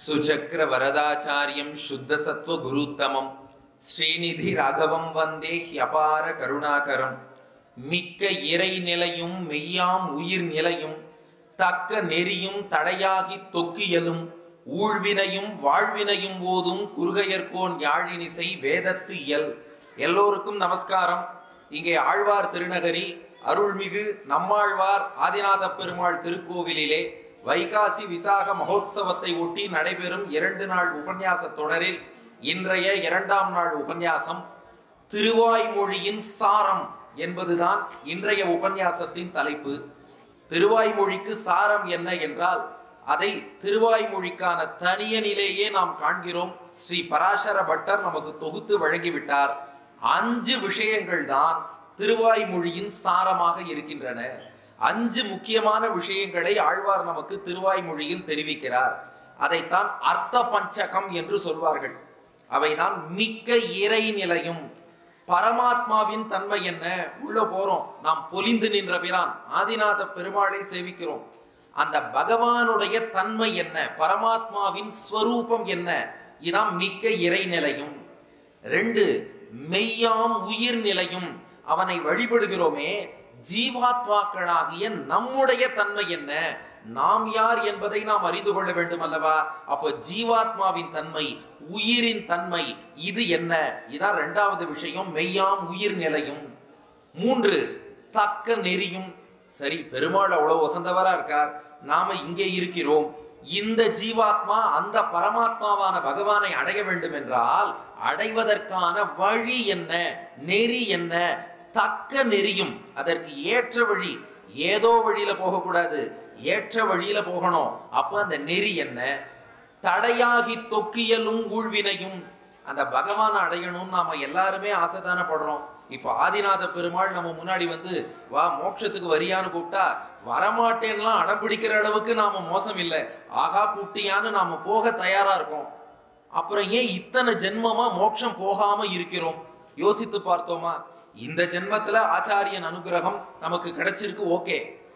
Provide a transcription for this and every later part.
சுச்சக்கர வரதாச்சாரியம் சுத்த சத்வ குருத்தமம் ஸ்ரீநிதி ராகவம் வந்தே ஹியபார கருணாகரம் மிக்க இறை நிலையும் மெய்யாம் உயிர் நிலையும் தக்க நெறியும் தடையாகி தொக்கியலும் ஊழ்வினையும் வாழ்வினையும் ஓதும் குறுகையர்கோன் யாழினிசை வேதத்து இயல் எல்லோருக்கும் நமஸ்காரம் இங்கே ஆழ்வார் திருநகரி அருள்மிகு நம்மாழ்வார் ஆதிநாத பெருமாள் திருக்கோவிலிலே வைகாசி விசாக மகோத்சவத்தை ஒட்டி நடைபெறும் இரண்டு நாள் உபன்யாச தொடரில் இன்றைய இரண்டாம் நாள் உபன்யாசம் திருவாய்மொழியின் சாரம் என்பதுதான் இன்றைய உபன்யாசத்தின் தலைப்பு திருவாய்மொழிக்கு சாரம் என்ன என்றால் அதை திருவாய்மொழிக்கான தனியனிலேயே நாம் காண்கிறோம் ஸ்ரீ பராசர பட்டர் நமக்கு தொகுத்து வழங்கிவிட்டார் அஞ்சு விஷயங்கள் தான் திருவாய்மொழியின் சாரமாக இருக்கின்றன அஞ்சு முக்கியமான விஷயங்களை ஆழ்வார் நமக்கு திருவாய்மொழியில் தெரிவிக்கிறார் அதைத்தான் அர்த்த பஞ்சகம் என்று சொல்வார்கள் அவைதான் மிக்க இறை நிலையும் பரமாத்மாவின் தன்மை என்ன உள்ள போறோம் நாம் பொலிந்து நின்ற பிரான் ஆதிநாத பெருமாளை சேவிக்கிறோம் அந்த பகவானுடைய தன்மை என்ன பரமாத்மாவின் ஸ்வரூபம் என்ன இதான் மிக்க இறை நிலையும் ரெண்டு மெய்யாம் உயிர் நிலையும் அவனை வழிபடுகிறோமே ஜீவாத்மாக்களாகிய நம்முடைய தன்மை என்ன நாம் யார் என்பதை நாம் அறிந்து கொள்ள வேண்டும் அல்லவா அப்போ ஜீவாத்மாவின் தன்மை உயிரின் தன்மை இது என்ன இதான் ரெண்டாவது விஷயம் மெய்யாம் உயிர் நிலையும் மூன்று தக்க நெறியும் சரி பெருமாள் அவ்வளவு வசந்தவரா இருக்கார் நாம இங்கே இருக்கிறோம் இந்த ஜீவாத்மா அந்த பரமாத்மாவான பகவானை அடைய வேண்டும் என்றால் அடைவதற்கான வழி என்ன நெறி என்ன தக்க நெறியும் அதற்கு ஏற்ற வழி ஏதோ வழியில போகக்கூடாது ஏற்ற வழியில போகணும் அப்ப அந்த நெறி என்ன தடையாகி தொக்கியலும் ஊழ்வினையும் அந்த பகவானை அடையணும்னு நாம எல்லாருமே ஆசைதானே படுறோம் இப்போ ஆதிநாத பெருமாள் நம்ம முன்னாடி வந்து வா மோட்சத்துக்கு வரியான்னு கூப்பிட்டா வரமாட்டேன்லாம் அடம்பிடிக்கிற அளவுக்கு நாம மோசம் இல்லை ஆகா கூட்டியான்னு நாம போக தயாரா இருக்கோம் அப்புறம் ஏன் இத்தனை ஜென்மமா மோட்சம் போகாம இருக்கிறோம் யோசித்து பார்த்தோமா இந்த ஜென்மத்துல ஆச்சாரியன் அனுகிரகம் நமக்கு கிடைச்சிருக்கு ஓகே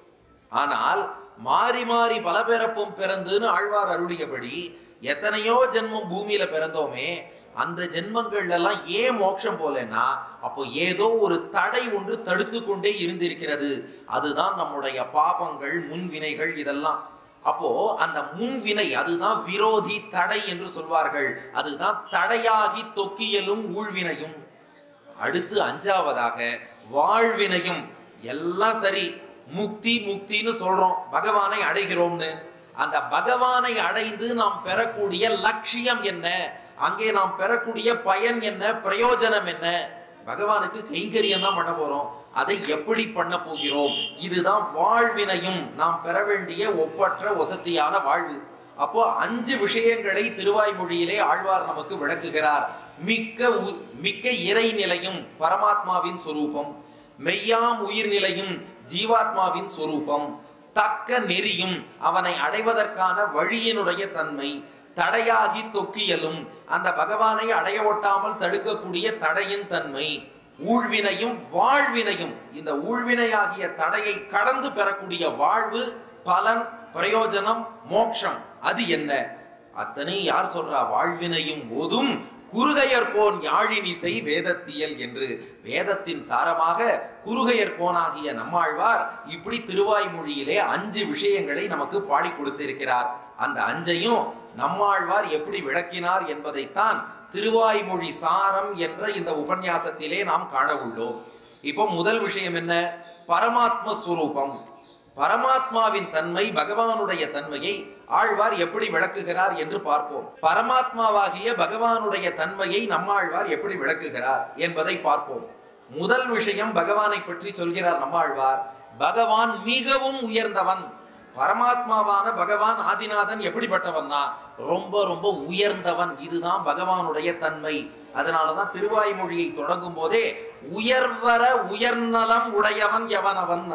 ஆனால் மாறி மாறி பல பிறப்பும் பிறந்துன்னு ஆழ்வார் அருளியபடி எத்தனையோ ஜென்மம் பூமியில பிறந்தோமே அந்த ஜென்மங்கள்ல எல்லாம் ஏன் மோட்சம் போலன்னா அப்போ ஏதோ ஒரு தடை ஒன்று தடுத்து கொண்டே இருந்திருக்கிறது அதுதான் நம்முடைய பாபங்கள் முன்வினைகள் இதெல்லாம் அப்போ அந்த முன்வினை அதுதான் விரோதி தடை என்று சொல்வார்கள் அதுதான் தடையாகி தொக்கியலும் ஊழ்வினையும் அடுத்து அஞ்சாவதாக வாழ்வினையும் எல்லாம் சரி முக்தி முக்தின்னு சொல்றோம் பகவானை அடைகிறோம்னு அந்த பகவானை அடைந்து நாம் பெறக்கூடிய லட்சியம் என்ன அங்கே நாம் பெறக்கூடிய பயன் என்ன பிரயோஜனம் என்ன பகவானுக்கு கைங்கரியம் தான் பண்ண போறோம் அதை எப்படி பண்ண போகிறோம் இதுதான் வாழ்வினையும் நாம் பெற வேண்டிய ஒப்பற்ற வசதியான வாழ்வு அப்போ அஞ்சு விஷயங்களை திருவாய்மொழியிலே ஆழ்வார் நமக்கு விளக்குகிறார் மிக்க மிக்க இறை நிலையும் பரமாத்மாவின் சொரூபம் மெய்யாம் உயிர் நிலையும் ஜீவாத்மாவின் சொரூபம் தக்க நெறியும் அவனை அடைவதற்கான வழியினுடைய தன்மை தடையாகி தொக்கியலும் அந்த பகவானை அடைய ஒட்டாமல் தடுக்கக்கூடிய தடையின் தன்மை ஊழ்வினையும் வாழ்வினையும் இந்த ஊழ்வினையாகிய தடையை கடந்து பெறக்கூடிய வாழ்வு பலன் பிரயோஜனம் மோட்சம் அது என்ன அத்தனை யார் சொல்றா வாழ்வினையும் போதும் குறுகையர்கோன் யாழினிசை வேதத்தியல் என்று வேதத்தின் சாரமாக குறுகையர்கோனாகிய நம்மாழ்வார் இப்படி திருவாய்மொழியிலே அஞ்சு விஷயங்களை நமக்கு பாடி கொடுத்திருக்கிறார் அந்த அஞ்சையும் நம்மாழ்வார் எப்படி விளக்கினார் என்பதைத்தான் திருவாய்மொழி சாரம் என்ற இந்த உபன்யாசத்திலே நாம் காண உள்ளோம் இப்போ முதல் விஷயம் என்ன பரமாத்ம ஸ்வரூபம் பரமாத்மாவின் தன்மை பகவானுடைய தன்மையை ஆழ்வார் எப்படி விளக்குகிறார் என்று பார்ப்போம் பரமாத்மாவாகிய பகவானுடைய தன்மையை நம்மாழ்வார் எப்படி விளக்குகிறார் என்பதை பார்ப்போம் முதல் விஷயம் பகவானை பற்றி சொல்கிறார் நம்மாழ்வார் பகவான் மிகவும் உயர்ந்தவன் பரமாத்மாவான பகவான் ஆதிநாதன் எப்படிப்பட்டவன்னா ரொம்ப ரொம்ப உயர்ந்தவன் இதுதான் பகவானுடைய தன்மை அதனாலதான் திருவாய்மொழியை தொடங்கும் போதே உயர்வர உயர்நலம் உடையவன் எவனவன்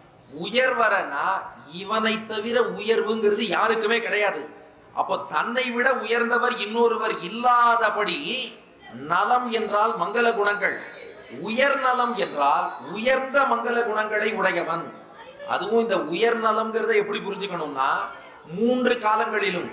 உயர்வரனா இவனை தவிர உயர்வுங்கிறது யாருக்குமே கிடையாது அப்போ தன்னை விட உயர்ந்தவர் இன்னொருவர் இல்லாதபடி நலம் என்றால் மங்கள குணங்கள் உயர் நலம் என்றால் உயர்ந்த மங்கள குணங்களை உடையவன் அதுவும் இந்த உயர் நலம்ங்கிறத எப்படி புரிஞ்சுக்கணும்னா மூன்று காலங்களிலும்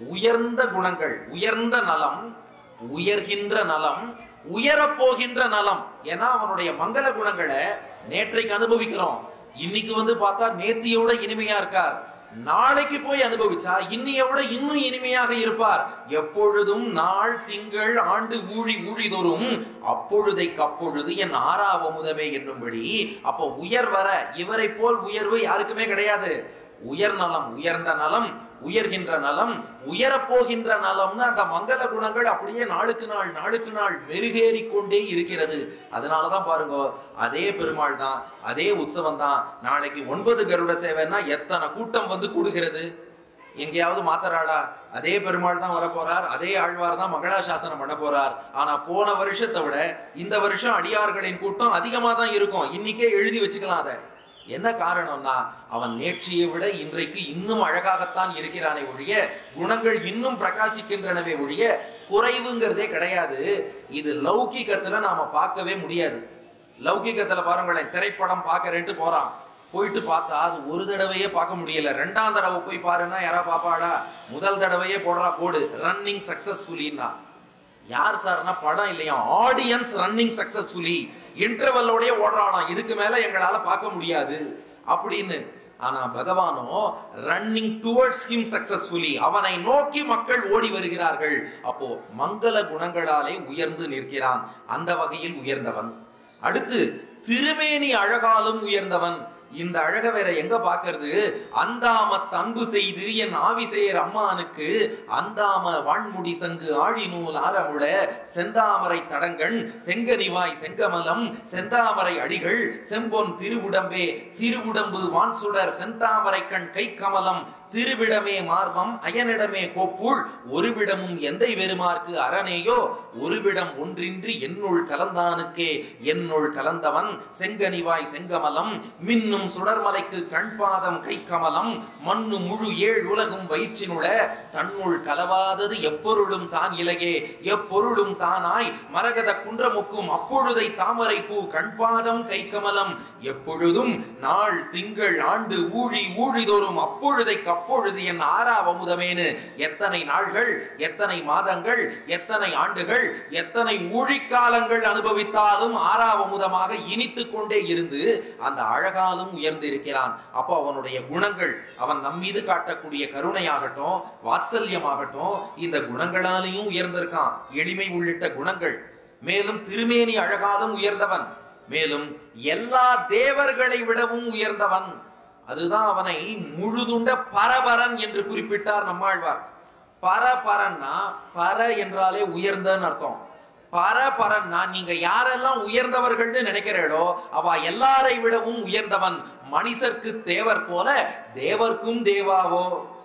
உயர்ந்த குணங்கள் உயர்ந்த நலம் உயர்கின்ற நலம் உயரப்போகின்ற நலம் ஏன்னா அவனுடைய மங்கள குணங்களை நேற்றைக்கு அனுபவிக்கிறோம் இன்னைக்கு வந்து பார்த்தா நேத்தியோட இனிமையா இருக்கார் நாளைக்கு போய் அனுபவிச்சா இன்னைய விட இன்னும் இனிமையாக இருப்பார் எப்பொழுதும் நாள் திங்கள் ஆண்டு ஊழி ஊழிதோறும் அப்பொழுதைக்கு அப்பொழுது என் ஆறாவ முதவே என்னும்படி அப்போ உயர் வர இவரை போல் உயர்வு யாருக்குமே கிடையாது உயர் நலம் உயர்ந்த நலம் உயர்கின்ற நலம் உயரப்போகின்ற நலம்னு அந்த மங்கள குணங்கள் அப்படியே நாளுக்கு நாள் நாளுக்கு நாள் மெருகேறி கொண்டே இருக்கிறது அதனாலதான் பாருங்க அதே பெருமாள் தான் அதே உற்சவம் தான் நாளைக்கு ஒன்பது கருட சேவைன்னா எத்தனை கூட்டம் வந்து கூடுகிறது எங்கேயாவது மாத்தறாளா அதே பெருமாள் தான் வரப்போறார் அதே ஆழ்வார் தான் மங்களாசாசனம் பண்ண போறார் ஆனா போன வருஷத்தை விட இந்த வருஷம் அடியார்களின் கூட்டம் அதிகமா தான் இருக்கும் இன்னைக்கே எழுதி வச்சுக்கலாம் அதை என்ன காரணம்னா அவன் நேற்றையை விட இன்றைக்கு இன்னும் அழகாகத்தான் இருக்கிறானே ஒழிய குணங்கள் இன்னும் பிரகாசிக்கின்றனவே ஒழிய குறைவுங்கிறதே கிடையாது இது லௌகிகத்துல நாம பார்க்கவே முடியாது லௌகிகத்துல பாருங்களேன் திரைப்படம் பார்க்கறேன்ட்டு போறான் போயிட்டு பார்த்தா அது ஒரு தடவையே பார்க்க முடியல ரெண்டாம் தடவை போய் பாருன்னா யாரா பாப்பாடா முதல் தடவையே போடுறா போடு ரன்னிங் சக்சஸ்ஃபுல்லின்னா யார் சார்னா படம் இல்லையா ஆடியன்ஸ் ரன்னிங் சக்சஸ்ஃபுல்லி இன்டர்வல்லோடய ஓடுறானாம் இதுக்கு மேல எங்களால பார்க்க முடியாது அப்படின்னு ஆனா பகவானோ ரன்னிங் டுவர்ட்ஸ் ஹிம் சக்சஸ்ஃபுல்லி அவனை நோக்கி மக்கள் ஓடி வருகிறார்கள் அப்போ மங்கள குணங்களாலே உயர்ந்து நிற்கிறான் அந்த வகையில் உயர்ந்தவன் அடுத்து திருமேனி அழகாலும் உயர்ந்தவன் இந்த அழக வேற எங்க பாக்குறது அந்தாமத் அன்பு செய்து என் ஆவிசேயர் அம்மானுக்கு அந்தாம வான்முடி சங்கு ஆழிநூல் ஆரமுழ செந்தாமரை தடங்கண் செங்கனிவாய் செங்கமலம் செந்தாமரை அடிகள் செம்பொன் திருவுடம்பே திருவுடம்பு வான் சுடர் செந்தாமரை கண் கை கமலம் திருவிடமே மார்பம் அயனிடமே கோப்புள் ஒருவிடமும் எந்தை வெறுமார்க்கு அரணேயோ ஒருவிடம் ஒன்றின்றி என்னுள் கலந்தானுக்கே என்னுள் கலந்தவன் செங்கனிவாய் செங்கமலம் மின்னும் சுடர்மலைக்கு கண்பாதம் கை கமலம் மண்ணு முழு ஏழ் உலகும் வயிற்றினுள தன்னுள் கலவாதது எப்பொருளும் தான் இலகே எப்பொருளும் தானாய் மரகத குன்றமுக்கும் அப்பொழுதை தாமரை பூ கண்பாதம் கை கமலம் எப்பொழுதும் நாள் திங்கள் ஆண்டு ஊழி ஊழிதோறும் அப்பொழுதை அப்பொழுது என் ஆறாவமுதமேனு எத்தனை நாள்கள் எத்தனை மாதங்கள் எத்தனை ஆண்டுகள் எத்தனை ஊழிக்காலங்கள் அனுபவித்தாலும் ஆறாவமுதமாக இனித்து கொண்டே இருந்து அந்த அழகாலும் உயர்ந்து இருக்கிறான் அப்போ அவனுடைய குணங்கள் அவன் நம் மீது காட்டக்கூடிய கருணையாகட்டும் வாத்சல்யமாகட்டும் இந்த குணங்களாலேயும் உயர்ந்திருக்கான் எளிமை உள்ளிட்ட குணங்கள் மேலும் திருமேனி அழகாலும் உயர்ந்தவன் மேலும் எல்லா தேவர்களை விடவும் உயர்ந்தவன் அதுதான் அவனை முழுதுண்ட பரபரன் என்று குறிப்பிட்டார் நம்மாழ்வார் பரபரன்னா பர என்றாலே உயர்ந்தன்னு அர்த்தம் பரபரன்னா நீங்க யாரெல்லாம் உயர்ந்தவர்கள்னு நினைக்கிறீர்களோ அவ எல்லாரை விடவும் உயர்ந்தவன் மனிதர்க்கு தேவர் போல தேவர்க்கும் தேவாவோ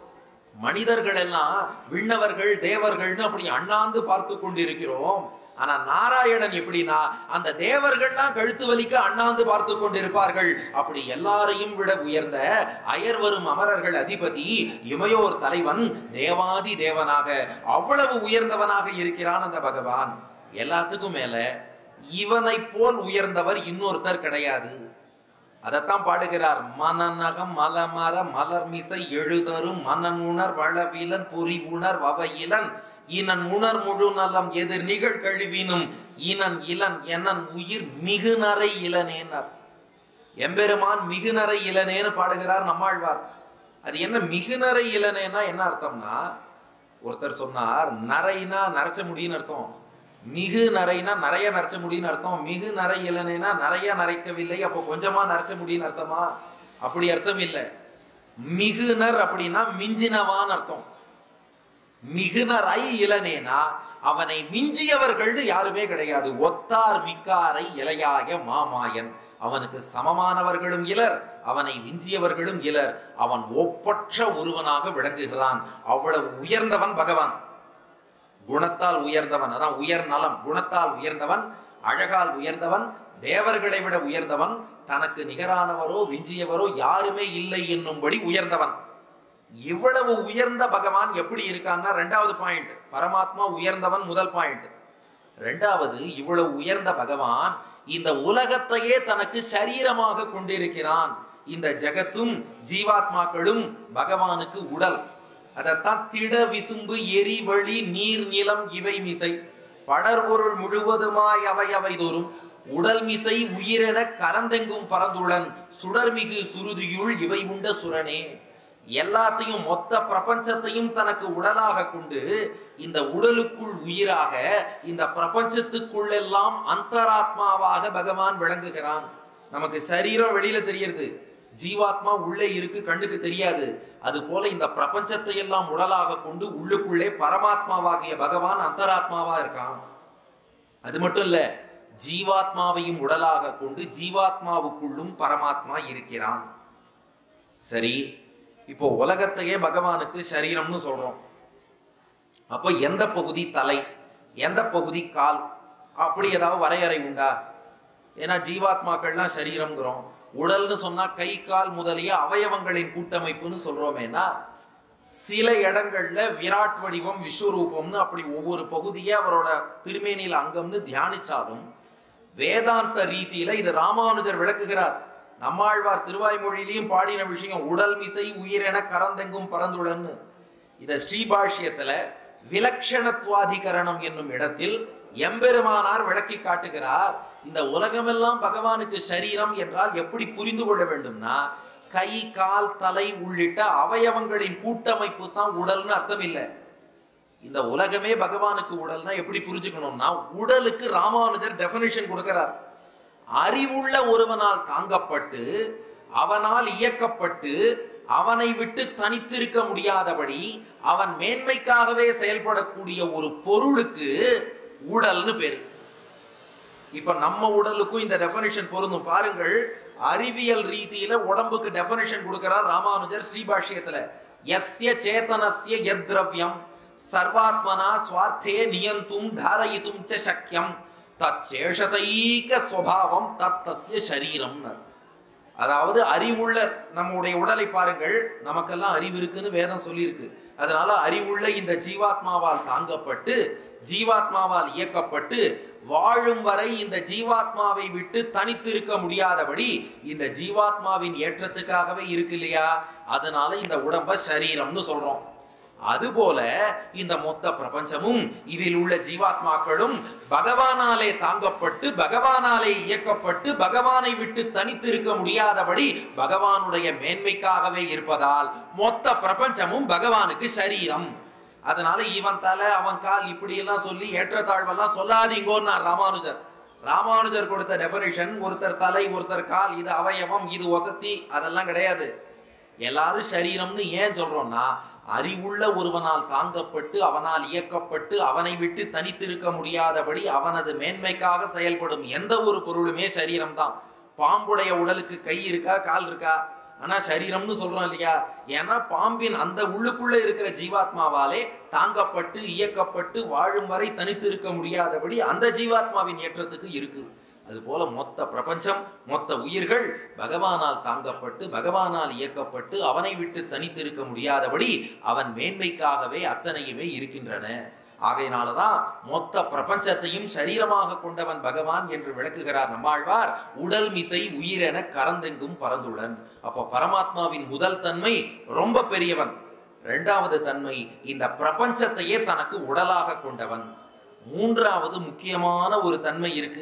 மனிதர்கள் எல்லாம் விண்ணவர்கள் தேவர்கள்னு அப்படி அண்ணாந்து பார்த்து கொண்டிருக்கிறோம் ஆனா நாராயணன் எப்படின்னா அந்த தேவர்கள்லாம் கழுத்து வலிக்க அண்ணாந்து பார்த்து கொண்டிருப்பார்கள் அப்படி எல்லாரையும் விட உயர்ந்த அயர் வரும் அமரர்கள் அதிபதி இமையோர் தலைவன் தேவாதி தேவனாக அவ்வளவு உயர்ந்தவனாக இருக்கிறான் அந்த பகவான் எல்லாத்துக்கும் மேல இவனை போல் உயர்ந்தவர் இன்னொருத்தர் கிடையாது அதைத்தான் பாடுகிறார் மனநகம் மலமர மலர்மிசை எழுதரும் மனன் உணர் வளவிலன் பொறி உணர் வவையிலன் இனன் உணர் முழு நலம் எதிர் நிகழ் கழிவினும் இனன் இளன் எனன் உயிர் மிகுநரை இளனேனர் எம்பெருமான் மிகுநரை இளனேன்னு பாடுகிறார் நம்மாழ்வார் அது என்ன மிகுநரை இளனேனா என்ன அர்த்தம்னா ஒருத்தர் சொன்னார் நரைனா நரைச்ச முடியும்னு அர்த்தம் மிகு நரைனா நிறைய நரைச்ச முடியும்னு அர்த்தம் மிகு நரை இளனேனா நிறைய நரைக்கவில்லை அப்போ கொஞ்சமா நரைச்ச முடியும்னு அர்த்தமா அப்படி அர்த்தம் இல்லை மிகுனர் அப்படின்னா மிஞ்சினவான்னு அர்த்தம் மிகுனரை இளனேனா அவனை மிஞ்சியவர்கள்னு யாருமே கிடையாது ஒத்தார் மிக்காரை இளையாய மாமாயன் அவனுக்கு சமமானவர்களும் இலர் அவனை விஞ்சியவர்களும் இலர் அவன் ஒப்பற்ற ஒருவனாக விளங்குகிறான் அவ்வளவு உயர்ந்தவன் பகவான் குணத்தால் உயர்ந்தவன் அதான் உயர் நலம் குணத்தால் உயர்ந்தவன் அழகால் உயர்ந்தவன் தேவர்களை விட உயர்ந்தவன் தனக்கு நிகரானவரோ விஞ்சியவரோ யாருமே இல்லை என்னும்படி உயர்ந்தவன் இவ்வளவு உயர்ந்த பகவான் எப்படி இருக்கான்னா ரெண்டாவது பாயிண்ட் பரமாத்மா உயர்ந்தவன் முதல் பாயிண்ட் ரெண்டாவது இவ்வளவு உயர்ந்த பகவான் இந்த உலகத்தையே தனக்கு சரீரமாக கொண்டிருக்கிறான் இந்த ஜகத்தும் ஜீவாத்மாக்களும் பகவானுக்கு உடல் அதைத்தான் திட விசும்பு எரி வழி நீர் நிலம் இவை மிசை படர்பொருள் முழுவதுமாய் அவை அவை தோறும் உடல் மிசை உயிரென கரந்தெங்கும் பறந்துளன் சுடர்மிகு சுருதியுள் இவை உண்ட சுரனே எல்லாத்தையும் மொத்த பிரபஞ்சத்தையும் தனக்கு உடலாக கொண்டு இந்த உடலுக்குள் உயிராக இந்த பிரபஞ்சத்துக்குள்ளெல்லாம் அந்தராத்மாவாக பகவான் விளங்குகிறான் நமக்கு சரீரம் வெளியில தெரியறது ஜீவாத்மா உள்ளே இருக்கு கண்ணுக்கு தெரியாது அது போல இந்த பிரபஞ்சத்தை எல்லாம் உடலாக கொண்டு உள்ளுக்குள்ளே பரமாத்மாவாகிய பகவான் அந்தராத்மாவா இருக்கான் அது மட்டும் இல்ல ஜீவாத்மாவையும் உடலாக கொண்டு ஜீவாத்மாவுக்குள்ளும் பரமாத்மா இருக்கிறான் சரி இப்போ உலகத்தையே பகவானுக்கு சரீரம்னு சொல்றோம் அப்போ எந்த பகுதி தலை எந்த பகுதி கால் அப்படி ஏதாவது வரையறை உண்டா ஏன்னா ஜீவாத்மாக்கள்லாம் சரீரம்ங்கிறோம் உடல்னு சொன்னா கை கால் முதலிய அவயவங்களின் கூட்டமைப்புன்னு சொல்றோமேனா சில இடங்கள்ல விராட் வடிவம் விஸ்வரூபம்னு அப்படி ஒவ்வொரு பகுதியை அவரோட திருமேனியில் அங்கம்னு தியானிச்சாலும் வேதாந்த ரீதியில இது ராமானுஜர் விளக்குகிறார் நம்மாழ்வார் திருவாய்மொழியிலையும் பாடின விஷயம் உடல் மிசை உயிரென கரந்தெங்கும் பறந்துள்ளன்னு இத ஸ்ரீபாஷ்யத்துல விலக்ஷணத்துவாதிகரணம் என்னும் இடத்தில் எம்பெருமானார் விளக்கி காட்டுகிறார் இந்த உலகமெல்லாம் பகவானுக்கு சரீரம் என்றால் எப்படி புரிந்து கொள்ள வேண்டும்னா கை கால் தலை உள்ளிட்ட அவயவங்களின் கூட்டமைப்பு தான் உடல்னு அர்த்தம் இல்லை இந்த உலகமே பகவானுக்கு உடல்னா எப்படி புரிஞ்சுக்கணும்னா உடலுக்கு ராமானுஜர் டெபினிஷன் கொடுக்கிறார் அறிவுள்ள ஒருவனால் தாங்கப்பட்டு அவனால் இயக்கப்பட்டு அவனை விட்டு தனித்திருக்க முடியாதபடி அவன் மேன்மைக்காகவே செயல்படக்கூடிய ஒரு பொருளுக்கு உடல்னு பேரு இப்ப நம்ம உடலுக்கும் இந்த டெஃபனிஷன் பொருந்தும் பாருங்கள் அறிவியல் ரீதியில உடம்புக்கு டெஃபனிஷன் கொடுக்கிறார் ராமானுஜர் ஸ்ரீபாஷ்யத்துல எஸ்ய சேதனஸ்ய எத்ரவ்யம் சர்வாத்மனா சுவார்த்தே நியந்தும் தாரயித்தும் ச சக்கியம் தச்சேஷதைக ஸ்வபாவம் தத்தஸ்ய சரீரம் அதாவது அறிவுள்ள நம்முடைய உடலை பாருங்கள் நமக்கெல்லாம் அறிவு இருக்குன்னு வேதம் சொல்லியிருக்கு அதனால அறிவுள்ள இந்த ஜீவாத்மாவால் தாங்கப்பட்டு ஜீவாத்மாவால் இயக்கப்பட்டு வாழும் வரை இந்த ஜீவாத்மாவை விட்டு தனித்திருக்க முடியாதபடி இந்த ஜீவாத்மாவின் ஏற்றத்துக்காகவே இருக்கு இல்லையா அதனால இந்த உடம்ப சரீரம்னு சொல்றோம் அதுபோல இந்த மொத்த பிரபஞ்சமும் இதில் உள்ள ஜீவாத்மாக்களும் பகவானாலே தாங்கப்பட்டு பகவானாலே இயக்கப்பட்டு பகவானை விட்டு தனித்திருக்க முடியாதபடி பகவானுடைய மேன்மைக்காகவே இருப்பதால் மொத்த பிரபஞ்சமும் பகவானுக்கு சரீரம் அதனால இவன் தலை அவன் கால் இப்படி எல்லாம் சொல்லி ஏற்றத்தாழ்வெல்லாம் சொல்லாதீங்கோன்னார் ராமானுஜர் ராமானுஜர் கொடுத்த டெபனிஷன் ஒருத்தர் தலை ஒருத்தர் கால் இது அவயவம் இது வசதி அதெல்லாம் கிடையாது எல்லாரும் சரீரம்னு ஏன் சொல்றோம்னா அறிவுள்ள ஒருவனால் தாங்கப்பட்டு அவனால் இயக்கப்பட்டு அவனை விட்டு தனித்திருக்க முடியாதபடி அவனது மேன்மைக்காக செயல்படும் எந்த ஒரு பொருளுமே சரீரம்தான் பாம்புடைய உடலுக்கு கை இருக்கா கால் இருக்கா ஆனா சரீரம்னு சொல்றோம் இல்லையா ஏன்னா பாம்பின் அந்த உள்ளுக்குள்ள இருக்கிற ஜீவாத்மாவாலே தாங்கப்பட்டு இயக்கப்பட்டு வாழும் வரை தனித்திருக்க முடியாதபடி அந்த ஜீவாத்மாவின் ஏற்றத்துக்கு இருக்கு அதுபோல மொத்த பிரபஞ்சம் மொத்த உயிர்கள் பகவானால் தாங்கப்பட்டு பகவானால் இயக்கப்பட்டு அவனை விட்டு தனித்திருக்க முடியாதபடி அவன் மேன்மைக்காகவே அத்தனையுமே இருக்கின்றன ஆகையினாலதான் மொத்த பிரபஞ்சத்தையும் சரீரமாக கொண்டவன் பகவான் என்று விளக்குகிறார் நம்மாழ்வார் உடல் மிசை உயிரென கரந்தெங்கும் பறந்துள்ளன் அப்போ பரமாத்மாவின் முதல் தன்மை ரொம்ப பெரியவன் இரண்டாவது தன்மை இந்த பிரபஞ்சத்தையே தனக்கு உடலாக கொண்டவன் மூன்றாவது முக்கியமான ஒரு தன்மை இருக்கு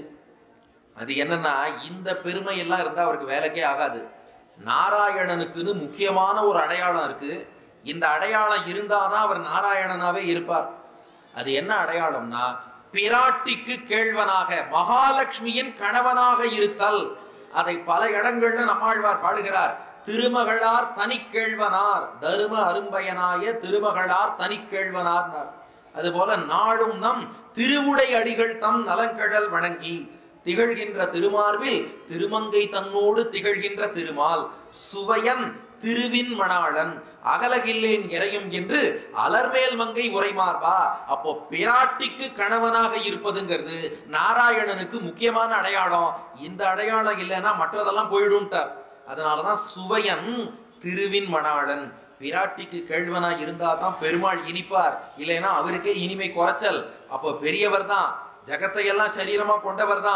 அது என்னன்னா இந்த பெருமை எல்லாம் இருந்தா அவருக்கு வேலைக்கே ஆகாது நாராயணனுக்குன்னு முக்கியமான ஒரு அடையாளம் இருக்கு இந்த அடையாளம் இருந்தாதான் அவர் நாராயணனாவே இருப்பார் அது என்ன அடையாளம்னா பிராட்டிக்கு கேழ்வனாக மகாலட்சுமியின் கணவனாக இருத்தல் அதை பல இடங்கள்ல நம்மாழ்வார் பாடுகிறார் திருமகளார் தனிக்கேழ்வனார் தரும அரும்பயனாய திருமகளார் தனிக்கேழ்வனார்னார் அதுபோல நாடும் நம் திருவுடை அடிகள் தம் நலங்கழல் வணங்கி திகழ்கின்ற திருமார்பில் திருமங்கை தன்னோடு திகழ்கின்ற திருமால் சுவையன் திருவின் மணாளன் அகலகில்லேன் இறையும் என்று அலர்மேல் மங்கை உரைமார்பா அப்போ பிராட்டிக்கு கணவனாக இருப்பதுங்கிறது நாராயணனுக்கு முக்கியமான அடையாளம் இந்த அடையாளம் இல்லைன்னா மற்றதெல்லாம் போயிடும்ட்டார் அதனாலதான் சுவையன் திருவின் மணாளன் பிராட்டிக்கு கேழ்வனா இருந்தா தான் பெருமாள் இனிப்பார் இல்லைன்னா அவருக்கே இனிமை குறைச்சல் அப்போ பெரியவர் தான் ஜகத்தை எல்லாம் சரீரமா கொண்டவர் தான்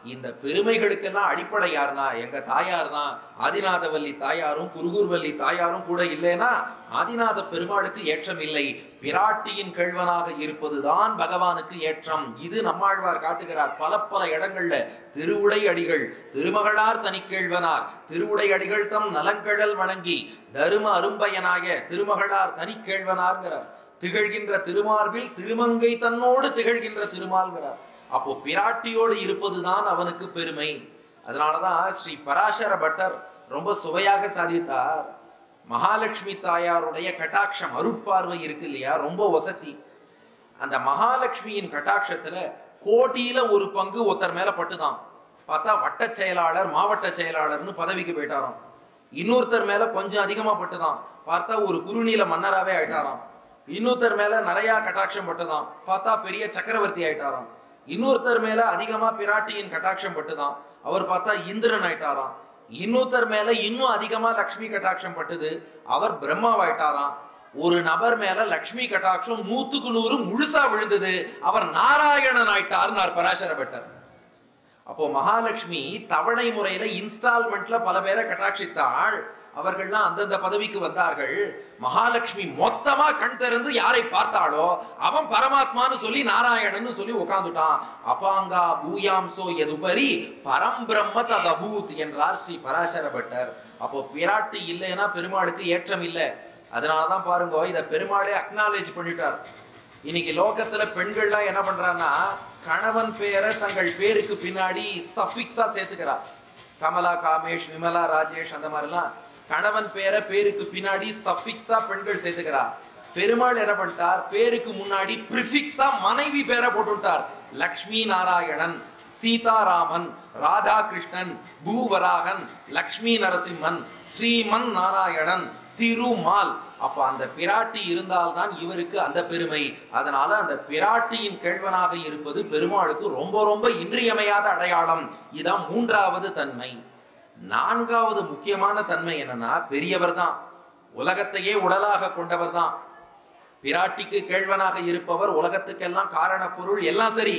இந்த பெருமைகளுக்கெல்லாம் அடிப்படை யாருன்னா எங்க தாயார் தான் ஆதிநாதவல்லி தாயாரும் குருகூர்வல்லி தாயாரும் கூட இல்லைன்னா ஆதிநாத பெருமாளுக்கு ஏற்றம் இல்லை பிராட்டியின் கேழ்வனாக இருப்பதுதான் பகவானுக்கு ஏற்றம் இது நம்மாழ்வார் காட்டுகிறார் பல பல இடங்கள்ல திருவுடை அடிகள் திருமகளார் தனிக்கேழ்வனார் திருவுடை அடிகள் தம் நலங்கழல் வணங்கி தரும அரும்பயனாய திருமகளார் தனிக்கேழ்வனார்ங்கிறார் திகழ்கின்ற திருமார்பில் திருமங்கை தன்னோடு திகழ்கின்ற திருமால்கிறார் அப்போ பிராட்டியோடு இருப்பதுதான் அவனுக்கு பெருமை அதனாலதான் ஸ்ரீ பராசர பட்டர் ரொம்ப சுவையாக சாதித்தார் மகாலட்சுமி தாயாருடைய கட்டாட்சம் அருட்பார்வை இருக்கு இல்லையா ரொம்ப வசதி அந்த மகாலட்சுமியின் கட்டாட்சத்துல கோட்டியில ஒரு பங்கு ஒருத்தர் மேல பட்டுதான் பார்த்தா வட்ட செயலாளர் மாவட்ட செயலாளர்னு பதவிக்கு போயிட்டாராம் இன்னொருத்தர் மேல கொஞ்சம் அதிகமா பட்டுதான் பார்த்தா ஒரு குறுநீல மன்னராவே ஆயிட்டாராம் இன்னொருத்தர் மேல நிறைய கட்டாட்சம் பட்டுதான் பார்த்தா பெரிய சக்கரவர்த்தி ஆயிட்டாராம் இன்னொருத்தர் மேல அதிகமா பிராட்டியின் கட்டாட்சம் பட்டுதான் அவர் பார்த்தா இந்திரன் ஆயிட்டாராம் இன்னொருத்தர் மேல இன்னும் அதிகமா லக்ஷ்மி கட்டாட்சம் பட்டுது அவர் பிரம்மாவாயிட்டாராம் ஒரு நபர் மேல லக்ஷ்மி கட்டாட்சம் நூத்துக்கு நூறு முழுசா விழுந்தது அவர் நாராயணன் ஆயிட்டார்னார் பராசர பட்டர் அப்போ மகாலட்சுமி தவணை முறையில இன்ஸ்டால்மெண்ட்ல பல பேரை கட்டாட்சித்தாள் அவர்கள்லாம் அந்தந்த பதவிக்கு வந்தார்கள் மகாலட்சுமி மொத்தமா கண் திறந்து யாரை பார்த்தாளோ அவன் பரமாத்மான்னு சொல்லி நாராயணன்னு சொல்லி உட்கார்ந்துட்டான் அபாங்கா பூயாம்சோ எதுபரி பரம்பிரம்ம ததபூத் என்றார் ஸ்ரீ பராசர பட்டர் அப்போ பிராட்டி இல்லைன்னா பெருமாளுக்கு ஏற்றம் இல்லை அதனாலதான் பாருங்க இத பெருமாளே அக்னாலேஜ் பண்ணிட்டார் இன்னைக்கு லோகத்துல பெண்கள்லாம் என்ன பண்றாங்கன்னா கணவன் பேரை தங்கள் பேருக்கு பின்னாடி சஃபிக்ஸா சேர்த்துக்கிறா கமலா காமேஷ் விமலா ராஜேஷ் அந்த மாதிரிலாம் கணவன் பேரை பேருக்கு பின்னாடி சஃபிக்ஸா பெண்கள் சேர்த்துக்கிறா பெருமாள் என்ன பண்ணிட்டார் பேருக்கு முன்னாடி ப்ரிஃபிக்ஸா மனைவி பேரை போட்டுட்டார் லக்ஷ்மி நாராயணன் சீதாராமன் ராதாகிருஷ்ணன் பூவராகன் லக்ஷ்மி நரசிம்மன் ஸ்ரீமன் நாராயணன் திருமால் அப்ப அந்த பிராட்டி இருந்தால்தான் இவருக்கு அந்த பெருமை அதனால அந்த பிராட்டியின் கேழ்வனாக இருப்பது பெருமாளுக்கு ரொம்ப ரொம்ப இன்றியமையாத அடையாளம் இதான் மூன்றாவது தன்மை நான்காவது முக்கியமான தன்மை என்னன்னா பெரியவர் தான் உலகத்தையே உடலாக கொண்டவர் தான் பிராட்டிக்கு கேழ்வனாக இருப்பவர் உலகத்துக்கெல்லாம் காரண பொருள் எல்லாம் சரி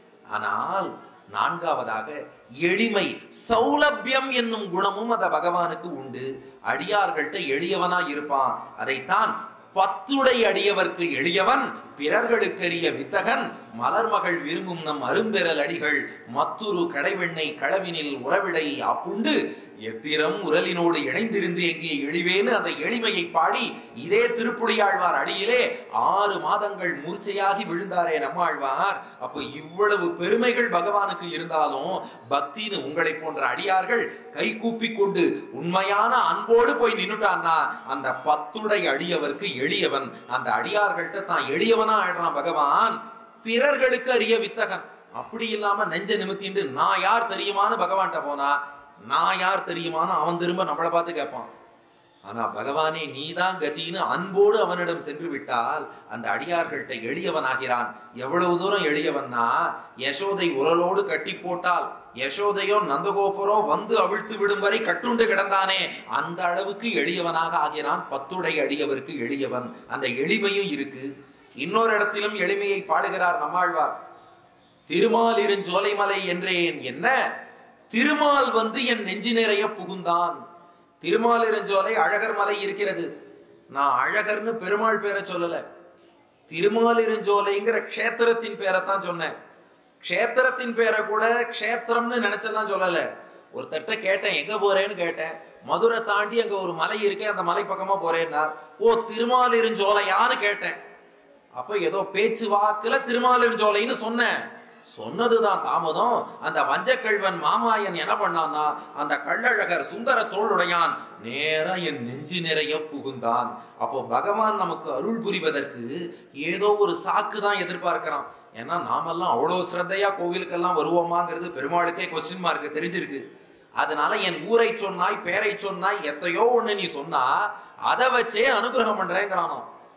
ஆனால் நான்காவதாக எளிமை சௌலபியம் என்னும் குணமும் அந்த பகவானுக்கு உண்டு அடியார்கள்ட்ட எளியவனா இருப்பான் அதைத்தான் பத்துடை அடியவர்க்கு எளியவன் பிறர்களுக்கரிய வித்தகன் மலர்மகள் விரும்பும் நம் அரும்பெறல் அடிகள் மத்துரு கடைவெண்ணை களவினில் உறவிடை அப்புண்டு எத்திரம் உரலினோடு இணைந்திருந்து எங்கே எழிவேன்னு அந்த எளிமையை பாடி இதே திருப்புடியாழ்வார் அடியிலே ஆறு மாதங்கள் மூர்ச்சையாகி விழுந்தாரே நம்மாழ்வார் அப்போ இவ்வளவு பெருமைகள் பகவானுக்கு இருந்தாலும் பக்தின்னு உங்களை போன்ற அடியார்கள் கை கூப்பி கொண்டு உண்மையான அன்போடு போய் நின்னுட்டான்னா அந்த பத்துடை அடியவர்க்கு எளியவன் அந்த அடியார்கள்ட்ட தான் எளியவனா ஆயிடுறான் பகவான் பிறர்களுக்கு அறிய வித்தகன் அப்படி இல்லாம நெஞ்ச நிமித்திண்டு நான் யார் தெரியுமான்னு பகவான்கிட்ட போனா நான் யார் தெரியுமான்னு அவன் திரும்ப நம்மளை பார்த்து கேட்பான் ஆனா பகவானே நீதான் கதின்னு அன்போடு அவனிடம் சென்று விட்டால் அந்த அடியார்கள்ட்ட எளியவனாகிறான் எவ்வளவு தூரம் எளியவன்னா யசோதை உரலோடு கட்டி போட்டால் யசோதையோ நந்தகோபுரோ வந்து அவிழ்த்து விடும் வரை கட்டுண்டு கிடந்தானே அந்த அளவுக்கு எளியவனாக ஆகிறான் பத்துடை அடியவருக்கு எளியவன் அந்த எளிமையும் இருக்கு இன்னொரு இடத்திலும் எளிமையை பாடுகிறார் நம்மாழ்வார் திருமால் இருஞ்சோலைமலை என்றேன் என்ன திருமால் வந்து என் நெஞ்சு நிறைய புகுந்தான் திருமால் இருஞ்சோலை அழகர் மலை இருக்கிறது நான் அழகர்னு பெருமாள் பேரை சொல்லல திருமால் இருஞ்சோலைங்கிற க்ஷேத்திரத்தின் பேரை தான் சொன்னேன் க்ஷேத்திரத்தின் பேரை கூட க்ஷேத்திரம்னு நினைச்செல்லாம் சொல்லல ஒருத்தர்கிட்ட கேட்டேன் எங்க போறேன்னு கேட்டேன் மதுரை தாண்டி அங்க ஒரு மலை இருக்கே அந்த மலை பக்கமா போறேன்னா ஓ திருமால் இருஞ்சோலையான்னு கேட்டேன் அப்ப ஏதோ பேச்சு வாக்குல திருமாலிருஞ்சோலைன்னு சொன்னேன் சொன்னதுதான் தாமதம் அந்த வஞ்சக்கல்வன் மாமாயன் என்ன பண்ணான்னா அந்த கள்ளழகர் சுந்தர தோளுடையான் நேரா என் நெஞ்சு நிறைய புகுந்தான் அப்போ பகவான் நமக்கு அருள் புரிவதற்கு ஏதோ ஒரு சாக்கு தான் எதிர்பார்க்கிறான் ஏன்னா நாமெல்லாம் அவ்வளோ ஸ்ரத்தையா கோவிலுக்கெல்லாம் வருவோமாங்கிறது பெருமாளுக்கே கொஸ்டின் மார்க் தெரிஞ்சிருக்கு அதனால என் ஊரை சொன்னாய் பேரை சொன்னாய் எத்தையோ ஒண்ணு நீ சொன்னா அதை வச்சே அனுகிரகம் பண்றேங்கிறானோ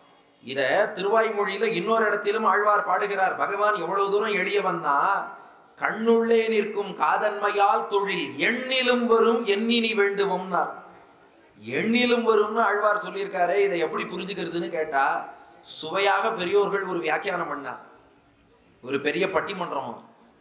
இத திருவாய்மொழியில இன்னொரு இடத்திலும் ஆழ்வார் பாடுகிறார் பகவான் எவ்வளவு தூரம் எளியவன்னா கண்ணுள்ளே நிற்கும் காதன்மையால் தொழில் எண்ணிலும் வரும் எண்ணினி வேண்டுவோம்னார் எண்ணிலும் வரும்னு ஆழ்வார் சொல்லியிருக்காரே இதை எப்படி புரிஞ்சுக்கிறதுன்னு கேட்டா சுவையாக பெரியோர்கள் ஒரு வியாக்கியானம் பண்ணார் ஒரு பெரிய பட்டிமன்றம்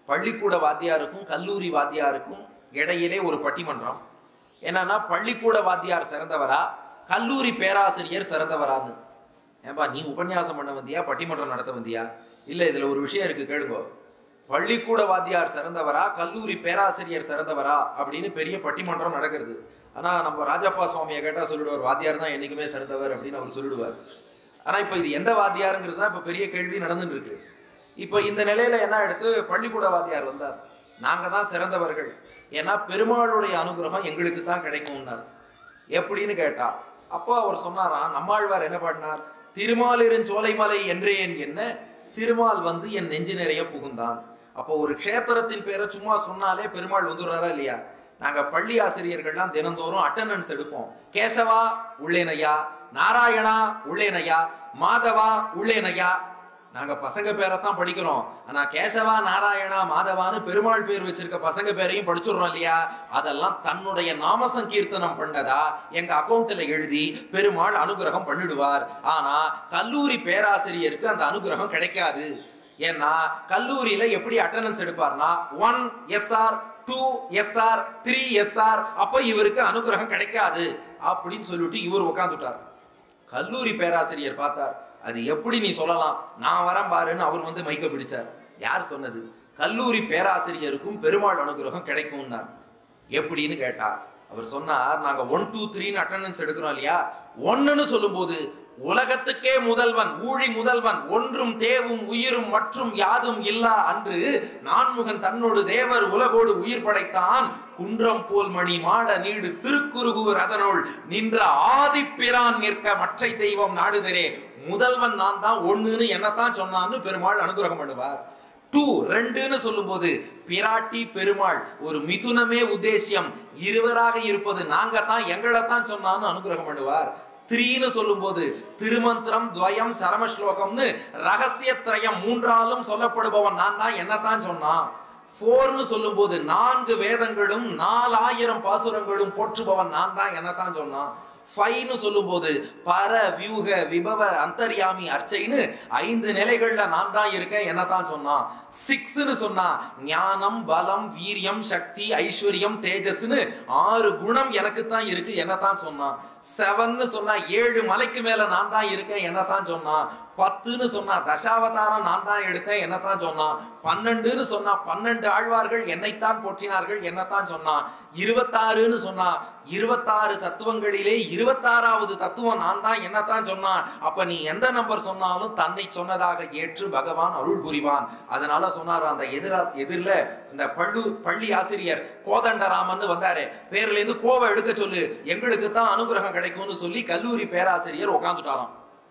பள்ளிக்கூட வாத்தியாருக்கும் கல்லூரி வாத்தியாருக்கும் இடையிலே ஒரு பட்டிமன்றம் என்னன்னா பள்ளிக்கூட வாத்தியார் சிறந்தவரா கல்லூரி பேராசிரியர் சிறந்தவரான்னு ஏன்பா நீ உபன்யாசம் பண்ண வந்தியா பட்டிமன்றம் நடத்த வந்தியா இல்ல இதுல ஒரு விஷயம் இருக்கு கேளுங்க பள்ளிக்கூட வாத்தியார் சிறந்தவரா கல்லூரி பேராசிரியர் சிறந்தவரா அப்படின்னு பெரிய பட்டிமன்றம் நடக்கிறது ஆனா நம்ம ராஜப்பா சுவாமியை கேட்டா சொல்லிடுவார் வாத்தியார் தான் என்னைக்குமே சிறந்தவர் அப்படின்னு அவர் சொல்லிடுவார் ஆனா இப்ப இது எந்த வாத்தியாருங்கிறது தான் இப்ப பெரிய கேள்வி நடந்துட்டு இருக்கு இப்ப இந்த நிலையில என்ன எடுத்து பள்ளிக்கூட வாத்தியார் வந்தார் நாங்க தான் சிறந்தவர்கள் ஏன்னா பெருமாளுடைய அனுகிரகம் எங்களுக்கு தான் கிடைக்கும்னார் எப்படின்னு கேட்டா அப்போ அவர் சொன்னாராம் நம்மாழ்வார் என்ன பாடினார் திருமாலிருஞ் சோலைமலை என்றேன் என்ன திருமால் வந்து என் நெஞ்சு நிறைய புகுந்தான் அப்போ ஒரு க்ஷேத்திரத்தின் பேரை சும்மா சொன்னாலே பெருமாள் வந்துடுறாரா இல்லையா நாங்க பள்ளி ஆசிரியர்கள்லாம் தினந்தோறும் அட்டண்டன்ஸ் எடுப்போம் கேசவா உள்ளேனையா நாராயணா உள்ளேனையா மாதவா உள்ளேனையா நாங்க பசங்க பேரைத்தான் படிக்கிறோம் ஆனா கேசவா நாராயணா மாதவான்னு பெருமாள் பேர் வச்சிருக்க பசங்க பேரையும் படிச்சுடுறோம் இல்லையா அதெல்லாம் தன்னுடைய நாம சங்கீர்த்தனம் பண்ணதா எங்க அக்கௌண்ட்ல எழுதி பெருமாள் அனுகிரகம் பண்ணிடுவார் ஆனா கல்லூரி பேராசிரியருக்கு அந்த அனுகிரகம் கிடைக்காது ஏன்னா கல்லூரியில எப்படி அட்டண்டன்ஸ் எடுப்பார்னா one SR two SR three SR அப்ப இவருக்கு அனுகிரகம் கிடைக்காது அப்படின்னு சொல்லிட்டு இவர் உட்காந்துட்டார் கல்லூரி பேராசிரியர் பார்த்தார் அது எப்படி நீ சொல்லலாம் நான் வரேன் பாருன்னு அவர் வந்து மைக்க பிடிச்சார் யார் சொன்னது கல்லூரி பேராசிரியருக்கும் பெருமாள் அனுகிரகம் கிடைக்கும்னார் எப்படின்னு கேட்டார் அவர் சொன்னார் நாங்க ஒன் டூ த்ரீன்னு அட்டண்டன்ஸ் எடுக்கிறோம் இல்லையா ஒன்னுன்னு சொல்லும்போது உலகத்துக்கே முதல்வன் ஊழி முதல்வன் ஒன்றும் தேவும் உயிரும் மற்றும் யாதும் இல்லா அன்று நான்முகன் தன்னோடு தேவர் உலகோடு உயிர் படைத்தான் குன்றம் போல் மணி மாட நீடு திருக்குறுகூர் அதனுள் நின்ற ஆதிப்பிரான் நிற்க மற்றை தெய்வம் நாடுதரே முதல்வன் நான் தான் ஒண்ணுன்னு என்னத்தான் சொன்னான்னு பெருமாள் அனுகிரகம் பண்ணுவார் டூ ரெண்டுன்னு சொல்லும்போது பிராட்டி பெருமாள் ஒரு மிதுனமே உத்தேசியம் இருவராக இருப்பது நாங்க தான் எங்களை தான் சொன்னான்னு அனுகிரகம் பண்ணுவார் த்ரீன்னு சொல்லும்போது திருமந்திரம் துவயம் சரம ஸ்லோகம்னு ரகசியத்திரயம் மூன்றாலும் சொல்லப்படுபவன் நான் தான் என்னத்தான் சொன்னான் ஃபோர்னு சொல்லும்போது நான்கு வேதங்களும் நாலாயிரம் பாசுரங்களும் போற்றுபவன் நான் தான் என்னத்தான் சொன்னான் ஃபைவ்னு சொல்லும்போது பர வியூக விபவ அந்தர்யாமி அர்ச்சைன்னு ஐந்து நிலைகள்ல நான் தான் இருக்கேன் என்னத்தான் சொன்னான் சிக்ஸ்னு சொன்னா ஞானம் பலம் வீரியம் சக்தி ஐஸ்வர்யம் தேஜஸ்னு ஆறு குணம் எனக்கு தான் இருக்கு என்னத்தான் சொன்னான் செவன்னு சொன்னா ஏழு மலைக்கு மேல நான் தான் இருக்கேன் என்னத்தான் சொன்னான் பத்துன்னு சொன்னா தசாவதாரம் நான் தான் எடுத்தேன் என்னத்தான் சொன்னான் பன்னெண்டுன்னு சொன்னா பன்னெண்டு ஆழ்வார்கள் என்னைத்தான் போற்றினார்கள் என்னத்தான் சொன்னான் இருபத்தாறுன்னு சொன்னா இருபத்தாறு தத்துவங்களிலே இருபத்தாறாவது தத்துவம் நான் தான் என்னத்தான் சொன்னான் அப்ப நீ எந்த நம்பர் சொன்னாலும் தன்னை சொன்னதாக ஏற்று பகவான் அருள் புரிவான் அதனால சொன்னார் அந்த எதிரா எதிரில இந்த பள்ளு பள்ளி ஆசிரியர் கோதண்டராமன் வந்தாரு பேர்ல இருந்து கோவை எடுக்க சொல்லு எங்களுக்கு தான் அனுகிரகம் கிடைக்கும்னு சொல்லி கல்லூரி பேராசிரியர் உட்காந்துட்டாராம்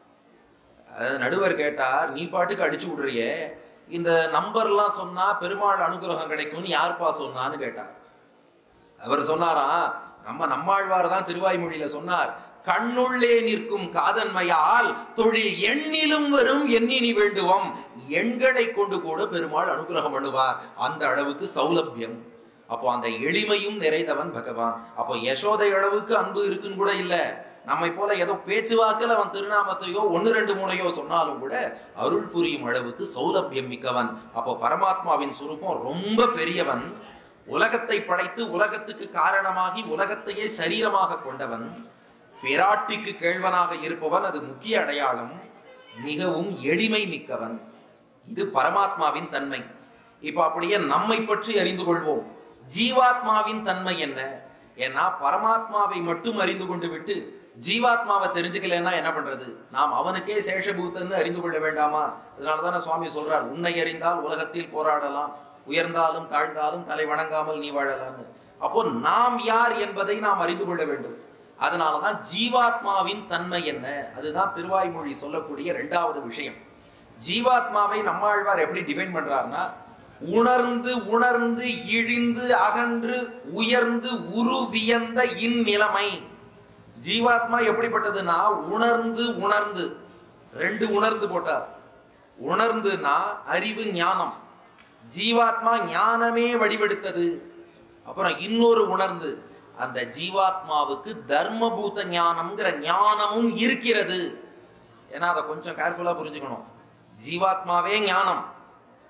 அதாவது நடுவர் கேட்டார் நீ பாட்டுக்கு அடிச்சு விடுறியே இந்த நம்பர்லாம் சொன்னா பெருமாள் அனுகிரகம் கிடைக்கும்னு யார்ப்பா சொன்னான்னு கேட்டார் அவர் சொன்னாராம் நம்ம நம்மாழ்வார் தான் திருவாய்மொழியில சொன்னார் கண்ணுள்ளே நிற்கும் காதன்மையால் தொழில் எண்ணிலும் வரும் எண்ணினி வேண்டுவோம் எண்களை கொண்டு கூட பெருமாள் அனுகிரகம் பண்ணுவார் அந்த அளவுக்கு சௌலபியம் அப்போ அந்த எளிமையும் நிறைந்தவன் பகவான் அப்போ யசோதை அளவுக்கு அன்பு இருக்குன்னு கூட இல்ல நம்மை போல ஏதோ பேச்சுவாக்கில் அவன் திருநாமத்தையோ ஒன்னு ரெண்டு மூணையோ சொன்னாலும் கூட அருள் புரியும் அளவுக்கு சௌலபியம் மிக்கவன் அப்போ பரமாத்மாவின் சுரூபம் ரொம்ப பெரியவன் உலகத்தை படைத்து உலகத்துக்கு காரணமாகி உலகத்தையே சரீரமாக கொண்டவன் பிராட்டிக்கு கேழ்வனாக இருப்பவன் அது முக்கிய அடையாளம் மிகவும் எளிமை மிக்கவன் இது பரமாத்மாவின் தன்மை இப்ப அப்படியே நம்மை பற்றி அறிந்து கொள்வோம் ஜீவாத்மாவின் தன்மை என்ன ஏன்னா பரமாத்மாவை மட்டும் அறிந்து கொண்டு விட்டு ஜீவாத்மாவை தெரிஞ்சுக்கலன்னா என்ன பண்றது நாம் அவனுக்கே சேஷபூத்தன்னு அறிந்து கொள்ள வேண்டாமா அதனாலதானே சுவாமி சொல்றார் உன்னை அறிந்தால் உலகத்தில் போராடலாம் உயர்ந்தாலும் தாழ்ந்தாலும் தலை வணங்காமல் நீ வாழலாம்னு அப்போ நாம் யார் என்பதை நாம் அறிந்து கொள்ள வேண்டும் அதனாலதான் ஜீவாத்மாவின் தன்மை என்ன அதுதான் திருவாய்மொழி சொல்லக்கூடிய இரண்டாவது விஷயம் ஜீவாத்மாவை நம்மாழ்வார் எப்படி டிஃபைன் பண்றாருன்னா உணர்ந்து உணர்ந்து இழிந்து அகன்று உயர்ந்து உருவியந்த இந்நிலைமை ஜீவாத்மா எப்படிப்பட்டதுன்னா உணர்ந்து உணர்ந்து ரெண்டு உணர்ந்து போட்டார் உணர்ந்துனா அறிவு ஞானம் ஜீவாத்மா ஞானமே வடிவெடுத்தது அப்புறம் இன்னொரு உணர்ந்து அந்த ஜீவாத்மாவுக்கு தர்மபூத ஞானம்ங்கிற ஞானமும் இருக்கிறது ஏன்னா அதை கொஞ்சம் கேர்ஃபுல்லா புரிஞ்சுக்கணும் ஜீவாத்மாவே ஞானம்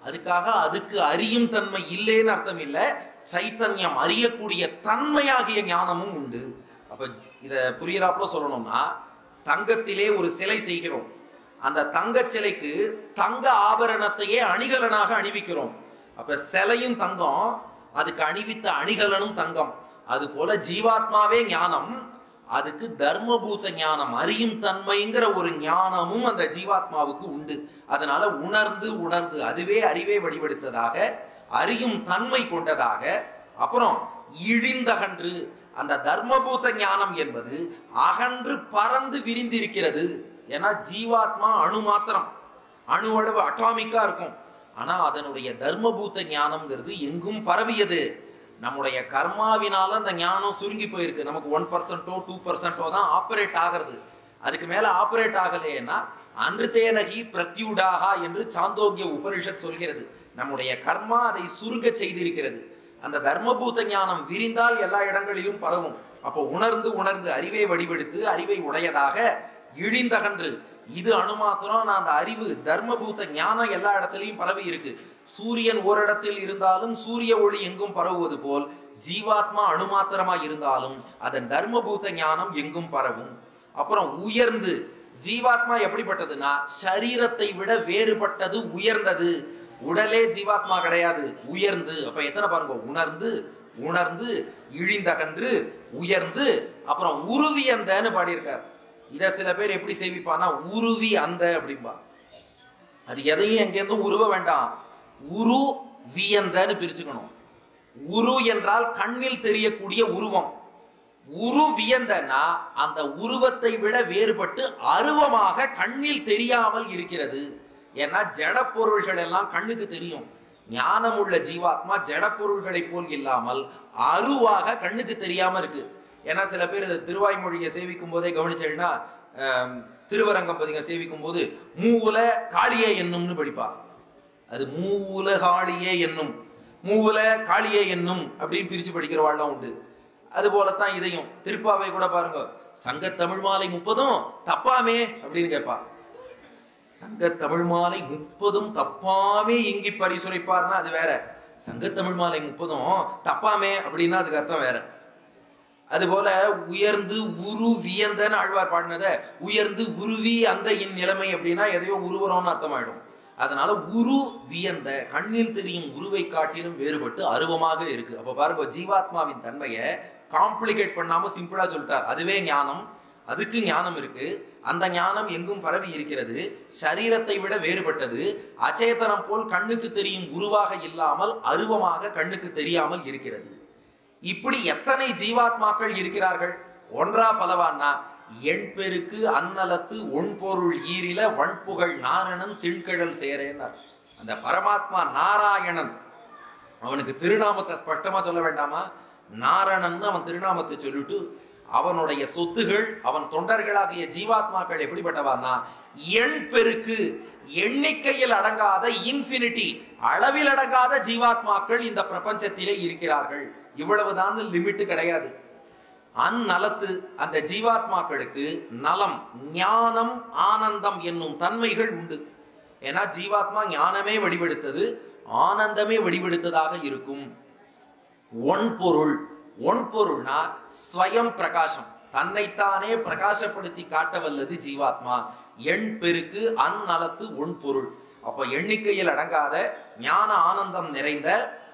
அதுக்காக அதுக்கு அறியும் தன்மை இல்லைன்னு அர்த்தம் இல்லை சைத்தன்யம் அறியக்கூடிய தன்மையாகிய ஞானமும் உண்டு அப்ப இத புரியறாப்புல சொல்லணும்னா தங்கத்திலே ஒரு சிலை செய்கிறோம் அந்த தங்க சிலைக்கு தங்க ஆபரணத்தையே அணிகலனாக அணிவிக்கிறோம் அப்ப சிலையும் தங்கம் அதுக்கு அணிவித்த அணிகலனும் தங்கம் அது போல ஜீவாத்மாவே ஞானம் அதுக்கு தர்மபூத ஞானம் அறியும் தன்மைங்கிற ஒரு ஞானமும் அந்த ஜீவாத்மாவுக்கு உண்டு அதனால உணர்ந்து உணர்ந்து அதுவே அறிவே வடிவெடுத்ததாக அறியும் தன்மை கொண்டதாக அப்புறம் இழிந்தகன்று அந்த தர்மபூத ஞானம் என்பது அகன்று பறந்து விரிந்திருக்கிறது ஏன்னா ஜீவாத்மா அணு மாத்திரம் அணு அளவு அட்டாமிக்கா இருக்கும் ஆனா அதனுடைய தர்மபூத ஞானம்ங்கிறது எங்கும் பரவியது நம்முடைய கர்மாவினால அந்த ஞானம் சுருங்கி போயிருக்கு நமக்கு ஒன் பர்சன்டோ டூ பர்சன்டோ தான் ஆப்ரேட் ஆகிறது அதுக்கு மேல ஆப்ரேட் ஆகலைன்னா அன்றுதேனகி பிரத்யூடாகா என்று சாந்தோக்கிய உபனிஷத் சொல்கிறது நம்முடைய கர்மா அதை சுருங்க செய்திருக்கிறது அந்த தர்மபூத ஞானம் விரிந்தால் எல்லா இடங்களிலும் பரவும் அப்போ உணர்ந்து உணர்ந்து அறிவை வடிவெடுத்து அறிவை உடையதாக இழிந்தகன்று இது அணுமாத்திரம் நான் அந்த அறிவு தர்மபூத ஞானம் எல்லா இடத்துலையும் பரவி இருக்கு சூரியன் ஓரிடத்தில் இருந்தாலும் சூரிய ஒளி எங்கும் பரவுவது போல் ஜீவாத்மா அணுமாத்திரமா இருந்தாலும் அதன் தர்மபூத ஞானம் எங்கும் பரவும் அப்புறம் உயர்ந்து ஜீவாத்மா எப்படிப்பட்டதுன்னா சரீரத்தை விட வேறுபட்டது உயர்ந்தது உடலே ஜீவாத்மா கிடையாது உயர்ந்து அப்ப எத்தனை பாருங்க உணர்ந்து உணர்ந்து இழிந்தகன்று உயர்ந்து அப்புறம் உருவி அந்தன்னு பாடியிருக்கார் இத சில பேர் எப்படி சேவிப்பான்னா உருவி அந்த அப்படிம்பா அது எதையும் எங்கேருந்தும் உருவ வேண்டாம் உரு வியந்தன்னு பிரிச்சுக்கணும் உரு என்றால் கண்ணில் தெரியக்கூடிய உருவம் உரு வியந்தனா அந்த உருவத்தை விட வேறுபட்டு அருவமாக கண்ணில் தெரியாமல் இருக்கிறது ஏன்னா ஜட பொருள்கள் எல்லாம் கண்ணுக்கு தெரியும் ஞானம் உள்ள ஜீவாத்மா ஜட பொருள்களைப் போல் இல்லாமல் அருவாக கண்ணுக்கு தெரியாம இருக்கு ஏன்னா சில பேர் இந்த திருவாய்மொழியை சேவிக்கும் போதே கவனிச்சேன்னா திருவரங்கம் பதிங்க சேவிக்கும் போது மூவுல காளியே என்னும்னு படிப்பா அது மூவுல காளியே என்னும் மூவுல காளியே என்னும் அப்படின்னு பிரிச்சு படிக்கிறவாள்லாம் உண்டு அது போலத்தான் இதையும் திருப்பாவை கூட பாருங்க சங்க தமிழ் மாலை முப்பதும் தப்பாமே அப்படின்னு கேட்பா சங்க தமிழ் மாலை முப்பதும் தப்பாமே இங்கி பரிசுரைப்பார்னா அது வேற சங்க தமிழ் மாலை முப்பதும் தப்பாமே அப்படின்னா அதுக்கு அர்த்தம் வேற அதுபோல உயர்ந்து உரு வியந்தன்னு ஆழ்வார் பாடினத உயர்ந்து உருவி அந்த இன் நிலைமை அப்படின்னா எதையோ உருவறோம்னு அர்த்தமாயிடும் அதனால உரு வியந்த கண்ணில் தெரியும் உருவை காட்டிலும் வேறுபட்டு அருவமாக இருக்கு அப்ப பாருங்க ஜீவாத்மாவின் தன்மையை காம்ப்ளிகேட் பண்ணாம சிம்பிளா சொல்லிட்டார் அதுவே ஞானம் அதுக்கு ஞானம் இருக்கு அந்த ஞானம் எங்கும் பரவி இருக்கிறது சரீரத்தை விட வேறுபட்டது அச்சேதனம் போல் கண்ணுக்கு தெரியும் உருவாக இல்லாமல் அருவமாக கண்ணுக்கு தெரியாமல் இருக்கிறது இப்படி எத்தனை ஜீவாத்மாக்கள் இருக்கிறார்கள் ஒன்றா பலவான்னா எண் பெருக்கு அன்னலத்து ஒன்பொருள் ஈரில வன்புகழ் நாரணன் திண்கழல் சேரேன்னார் அந்த பரமாத்மா நாராயணன் அவனுக்கு திருநாமத்தை ஸ்பஷ்டமா சொல்ல வேண்டாமா நாரணன் அவன் திருநாமத்தை சொல்லிட்டு அவனுடைய சொத்துகள் அவன் தொண்டர்களாகிய ஜீவாத்மாக்கள் எப்படிப்பட்டவான்னா எண் பெருக்கு எண்ணிக்கையில் அடங்காத இன்ஃபினிட்டி அளவில் அடங்காத ஜீவாத்மாக்கள் இந்த பிரபஞ்சத்திலே இருக்கிறார்கள் இவ்வளவுதான் லிமிட் கிடையாது அந்நலத்து அந்த ஜீவாத்மாக்களுக்கு நலம் ஞானம் ஆனந்தம் என்னும் தன்மைகள் உண்டு ஏன்னா ஜீவாத்மா ஞானமே வடிவெடுத்தது ஆனந்தமே வடிவெடுத்ததாக இருக்கும் ஒன் பொருள் ஒன் பொருள்னா ஸ்வயம் பிரகாசம் தன்னைத்தானே பிரகாசப்படுத்தி காட்ட வல்லது ஜீவாத்மா எண் பெருக்கு அந்நலத்து ஒன் பொருள் அப்போ எண்ணிக்கையில் அடங்காத ஞான ஆனந்தம் நிறைந்த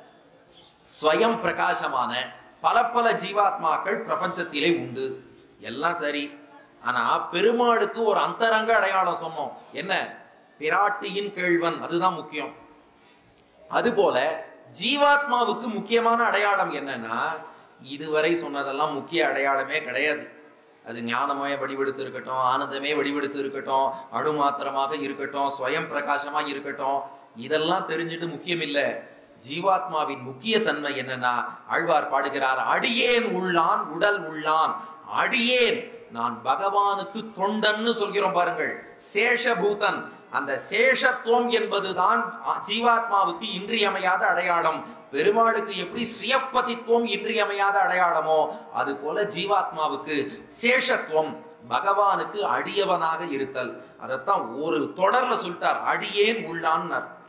ஸ்வயம் பிரகாசமான பல பல ஜீவாத்மாக்கள் பிரபஞ்சத்திலே உண்டு எல்லாம் சரி ஆனா பெருமாளுக்கு ஒரு அந்தரங்க அடையாளம் சொன்னோம் என்ன பிராட்டியின் கேழ்வன் அதுதான் முக்கியம் அதுபோல ஜீவாத்மாவுக்கு முக்கியமான அடையாளம் என்னன்னா இதுவரை சொன்னதெல்லாம் முக்கிய அடையாளமே கிடையாது அது ஞானமே வடிவெடுத்து இருக்கட்டும் ஆனந்தமே வடிவெடுத்து இருக்கட்டும் அணு மாத்திரமாக இருக்கட்டும் ஸ்வயம் பிரகாசமா இருக்கட்டும் இதெல்லாம் தெரிஞ்சுட்டு முக்கியம் இல்லை ஜீவாத்மாவின் முக்கிய தன்மை என்னன்னா ஆழ்வார் பாடுகிறார் அடியேன் உள்ளான் உடல் உள்ளான் அடியேன் நான் பகவானுக்கு தொண்டன்னு சொல்கிறோம் பாருங்கள் சேஷபூதன் அந்த சேஷத்துவம் என்பதுதான் ஜீவாத்மாவுக்கு இன்றியமையாத அடையாளம் பெருமாளுக்கு எப்படி ஸ்ரீயப்பதித்துவம் இன்றியமையாத அடையாளமோ அது போல ஜீவாத்மாவுக்கு சேஷத்துவம் பகவானுக்கு அடியவனாக இருத்தல் அதைத்தான் ஒரு தொடர்ல சொல்லிட்டார் அடியேன் உள்ளான்னார்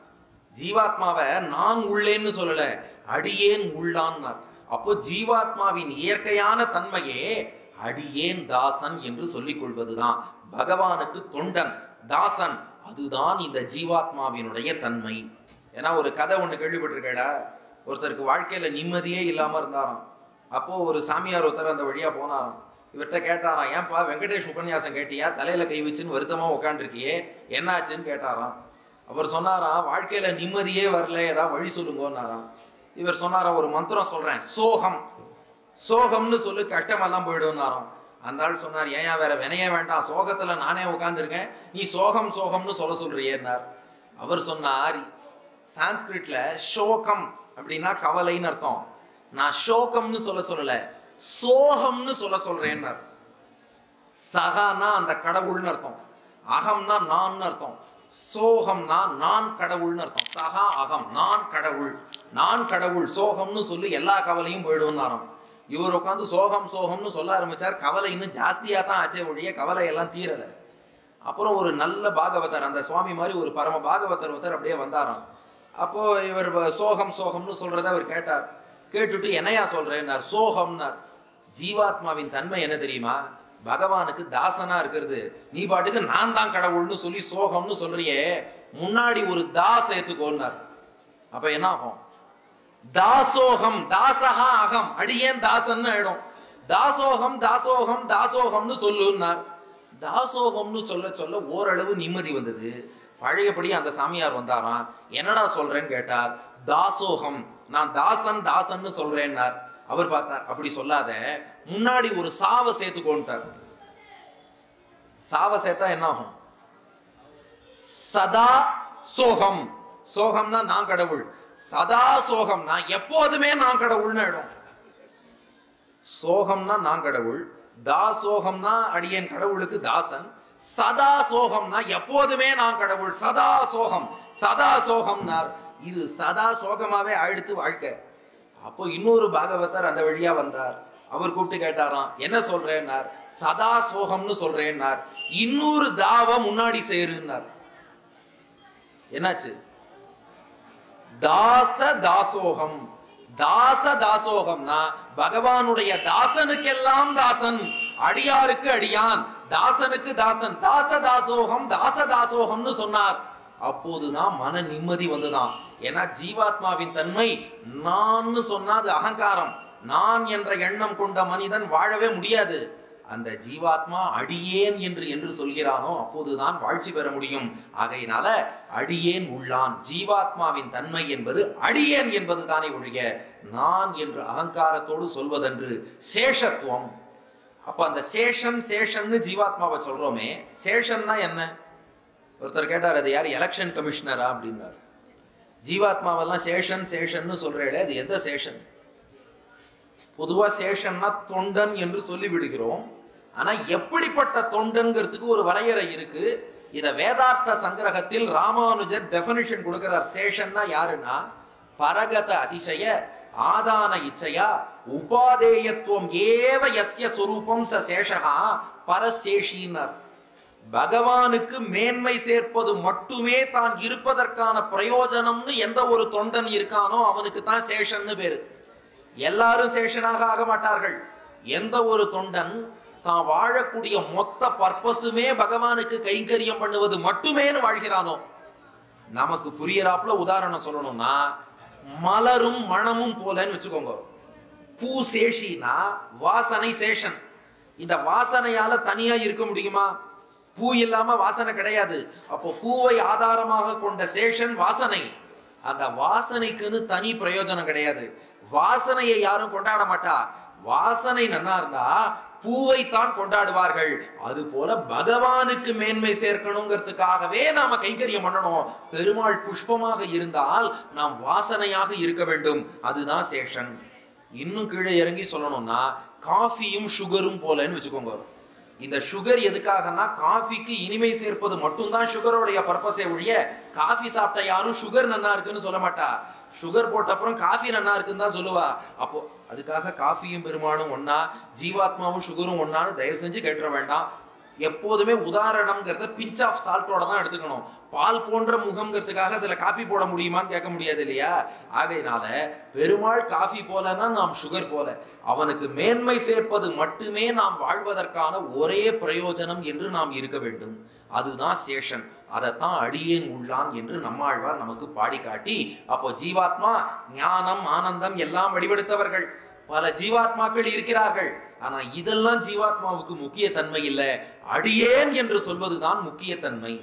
ஜீவாத்மாவை நான் உள்ளேன்னு சொல்லல அடியேன் உள்ளான்னார் அப்போ ஜீவாத்மாவின் இயற்கையான தன்மையே அடியேன் தாசன் என்று சொல்லிக் கொள்வதுதான் பகவானுக்கு தொண்டன் தாசன் அதுதான் இந்த ஜீவாத்மாவினுடைய தன்மை ஏன்னா ஒரு கதை ஒன்று கேள்விப்பட்டிருக்கேடா ஒருத்தருக்கு வாழ்க்கையில நிம்மதியே இல்லாம இருந்தாராம் அப்போ ஒரு சாமியார் ஒருத்தர் அந்த வழியா போனாராம் இவர்கிட்ட கேட்டாராம் ஏன்பா வெங்கடேஷ் உபன்யாசம் கேட்டியா தலையில கை வச்சுன்னு வருத்தமா உட்காந்துருக்கியே என்னாச்சுன்னு கேட்டாராம் அவர் சொன்னாராம் வாழ்க்கையில நிம்மதியே வரல ஏதாவது வழி சொல்லுங்கன்னாராம் இவர் சொன்னாராம் ஒரு மந்திரம் சொல்றேன் சோகம் சோகம்னு சொல்லு கஷ்டமெல்லாம் போயிடும்னாராம் அந்த ஆள் சொன்னார் ஏன் வேற வினைய வேண்டாம் சோகத்துல நானே உட்காந்துருக்கேன் நீ சோகம் சோகம்னு சொல்ல சொல்றியேன்னார் அவர் சொன்னார் சான்ஸ்கிரிட்ல சோகம் அப்படின்னா கவலைன்னு அர்த்தம் நான் சோகம்னு சொல்ல சொல்லல சோகம்னு சொல்ல சொல்றேன்னார் சகானா அந்த கடவுள்னு அர்த்தம் அகம்னா நான் அர்த்தம் சோகம்னா நான் கடவுள்னு அர்த்தம் சகா அகம் நான் கடவுள் நான் கடவுள் சோகம்னு சொல்லி எல்லா கவலையும் போயிடுவோம்னாராம் இவர் உட்காந்து சோகம் சோகம்னு சொல்ல ஆரம்பிச்சார் கவலை இன்னும் ஜாஸ்தியா தான் ஆச்சே ஒழிய கவலை எல்லாம் தீரல அப்புறம் ஒரு நல்ல பாகவதர் அந்த சுவாமி மாதிரி ஒரு பரம பாகவதர் ஒருத்தர் அப்படியே வந்தாராம் அப்போ இவர் வ- சோகம் சோகம்னு சொல்றத அவர் கேட்டார் கேட்டுட்டு என்னையா சொல்றேன்னார் சோகம்னார் ஜீவாத்மாவின் தன்மை என்ன தெரியுமா பகவானுக்கு தாசனா இருக்கிறது நீ பாட்டுக்கு நான் தான் கடவுள்னு சொல்லி சோகம்னு சொல்றியே முன்னாடி ஒரு தாஸ் ஏத்துக்கோன்னார் அப்ப என்ன ஆகும் தாசோகம் தாசகா அகம் அடியேன் தாசன்னு ஆயிடும் தாசோகம் தாசோகம் தாசோகம்னு சொல்லுன்னார் தாசோகம்னு சொல்ல சொல்ல ஓரளவு நிம்மதி வந்தது பழையபடி அந்த சாமியார் வந்தாராம் என்னடா சொல்றேன்னு கேட்டார் தாசோகம் நான் தாசன் தாசன்னு சொல்றேன்னார் அவர் பார்த்தார் அப்படி சொல்லாத முன்னாடி ஒரு சாவை சேர்த்துக்கோன்ட்டார் சாவை சேர்த்தா என்ன ஆகும் சதா சோகம் சோகம்னா நான் கடவுள் சதா சோகம்னா எப்போதுமே நான் கடவுள்னு ஆயிடும் சோகம்னா நான் கடவுள் தாசோகம்னா அடியேன் கடவுளுக்கு தாசன் சதா சோகம்னா எப்போதுமே நான் கடவுள் சதா சோகம் சதா சோகம்னார் இது சதா சோகமாவே ஆயிடுத்து வாழ்க்கை அப்போ இன்னொரு பாகவதர் அந்த வழியா வந்தார் அவர் கூப்பிட்டு கேட்டாராம் என்ன சொல்றேன்னார் சதா சோகம்னு சொல்றேன்னார் இன்னொரு தாவ முன்னாடி சேருன்னார் என்னாச்சு தாச தாசோகம் தாச தாசோகம்னா பகவானுடைய தாசனுக்கெல்லாம் தாசன் அடியாருக்கு அடியான் தாசனுக்கு தாசன் தாச தாசோகம் தாச தாசோகம்னு சொன்னார் அப்போதுதான் மன நிம்மதி வந்துதான் ஏன்னா ஜீவாத்மாவின் தன்மை நான்னு சொன்னா அது அகங்காரம் நான் என்ற எண்ணம் கொண்ட மனிதன் வாழவே முடியாது அந்த ஜீவாத்மா அடியேன் என்று என்று சொல்கிறானோ அப்போதுதான் வாழ்ச்சி பெற முடியும் ஆகையினால அடியேன் உள்ளான் ஜீவாத்மாவின் தன்மை என்பது அடியேன் என்பது தானே ஒழிய நான் என்று அகங்காரத்தோடு சொல்வதென்று சேஷத்துவம் அப்ப அந்த சேஷன் சேஷன்னு ஜீவாத்மாவை சொல்றோமே சேஷன்னா என்ன ஒருத்தர் கேட்டார் அது யார் எலெக்ஷன் கமிஷனரா அப்படின்னார் ஜீவாத்மாவெல்லாம் சேஷன் சேஷன்னு சொல்றேளே அது எந்த சேஷன் பொதுவா சேஷன்னா தொண்டன் என்று சொல்லி விடுகிறோம் ஆனா எப்படிப்பட்ட தொண்டன்கிறதுக்கு ஒரு வரையறை இருக்கு இத வேதார்த்த சங்கிரகத்தில் ராமானுஜர் டெஃபினிஷன் கொடுக்கிறார் சேஷன்னா யாருன்னா பரகத அதிசய ஆதான இச்சையா உபாதேயத்துவம் ஏவ யஸ்ய சொரூபம் ச சேஷகா பரசேஷினார் பகவானுக்கு மேன்மை சேர்ப்பது மட்டுமே தான் இருப்பதற்கான பிரயோஜனம்னு எந்த ஒரு தொண்டன் இருக்கானோ அவனுக்கு தான் சேஷன்னு பேரு எல்லாரும் சேஷனாக ஆக மாட்டார்கள் எந்த ஒரு தொண்டன் தான் வாழக்கூடிய மொத்த பர்பஸுமே பகவானுக்கு கைங்கரியம் பண்ணுவது மட்டுமேன்னு வாழ்கிறானோ நமக்கு புரியறாப்புல உதாரணம் சொல்லணும்னா மலரும் மணமும் போலன்னு வச்சுக்கோங்க பூ சேஷினா வாசனை சேஷன் இந்த வாசனையால தனியா இருக்க முடியுமா பூ இல்லாம வாசனை கிடையாது அப்போ பூவை ஆதாரமாக கொண்ட சேஷன் வாசனை அந்த வாசனைக்குன்னு தனி பிரயோஜனம் கிடையாது வாசனையை யாரும் கொண்டாட மாட்டா வாசனை நன்னா இருந்தா பூவை தான் கொண்டாடுவார்கள் அது போல பகவானுக்கு மேன்மை சேர்க்கணுங்கிறதுக்காகவே நாம கைங்கரியம் பண்ணணும் பெருமாள் புஷ்பமாக இருந்தால் நாம் வாசனையாக இருக்க வேண்டும் அதுதான் சேஷன் இன்னும் கீழே இறங்கி சொல்லணும்னா காஃபியும் சுகரும் போலன்னு வச்சுக்கோங்க இந்த சுகர் எதுக்காகனா காஃபிக்கு இனிமை சேர்ப்பது மட்டும்தான் சுகரோடைய பர்பஸே ஒழிய காஃபி சாப்பிட்ட யாரும் சுகர் நன்னா இருக்குன்னு சொல்ல மாட்டா சுகர் போட்ட அப்புறம் காஃபி நன்னா இருக்குன்னு தான் சொல்லுவா அப்போ அதுக்காக காஃபியும் பெருமாளும் ஒண்ணா ஜீவாத்மாவும் சுகரும் ஒண்ணான்னு தயவு செஞ்சு கேட்டுற வேண்டாம் எப்போதுமே உதாரணம்ங்கிறத பிஞ்ச் ஆஃப் சால்ட்டோட தான் எடுத்துக்கணும் பால் போன்ற முகம்ங்கிறதுக்காக அதுல காபி போட முடியுமான்னு கேட்க முடியாது இல்லையா ஆகையினால பெருமாள் காஃபி போலன்னா நாம் சுகர் போல அவனுக்கு மேன்மை சேர்ப்பது மட்டுமே நாம் வாழ்வதற்கான ஒரே பிரயோஜனம் என்று நாம் இருக்க வேண்டும் அதுதான் சேஷன் அதைத்தான் அடியேன் உள்ளான் என்று நம்மாழ்வார் நமக்கு பாடி காட்டி அப்போ ஜீவாத்மா ஞானம் ஆனந்தம் எல்லாம் வெளிப்படுத்தவர்கள் பல ஜீவாத்மாக்கள் இருக்கிறார்கள் ஆனா இதெல்லாம் ஜீவாத்மாவுக்கு முக்கிய தன்மை இல்லை அடியேன் என்று சொல்வதுதான் முக்கிய தன்மை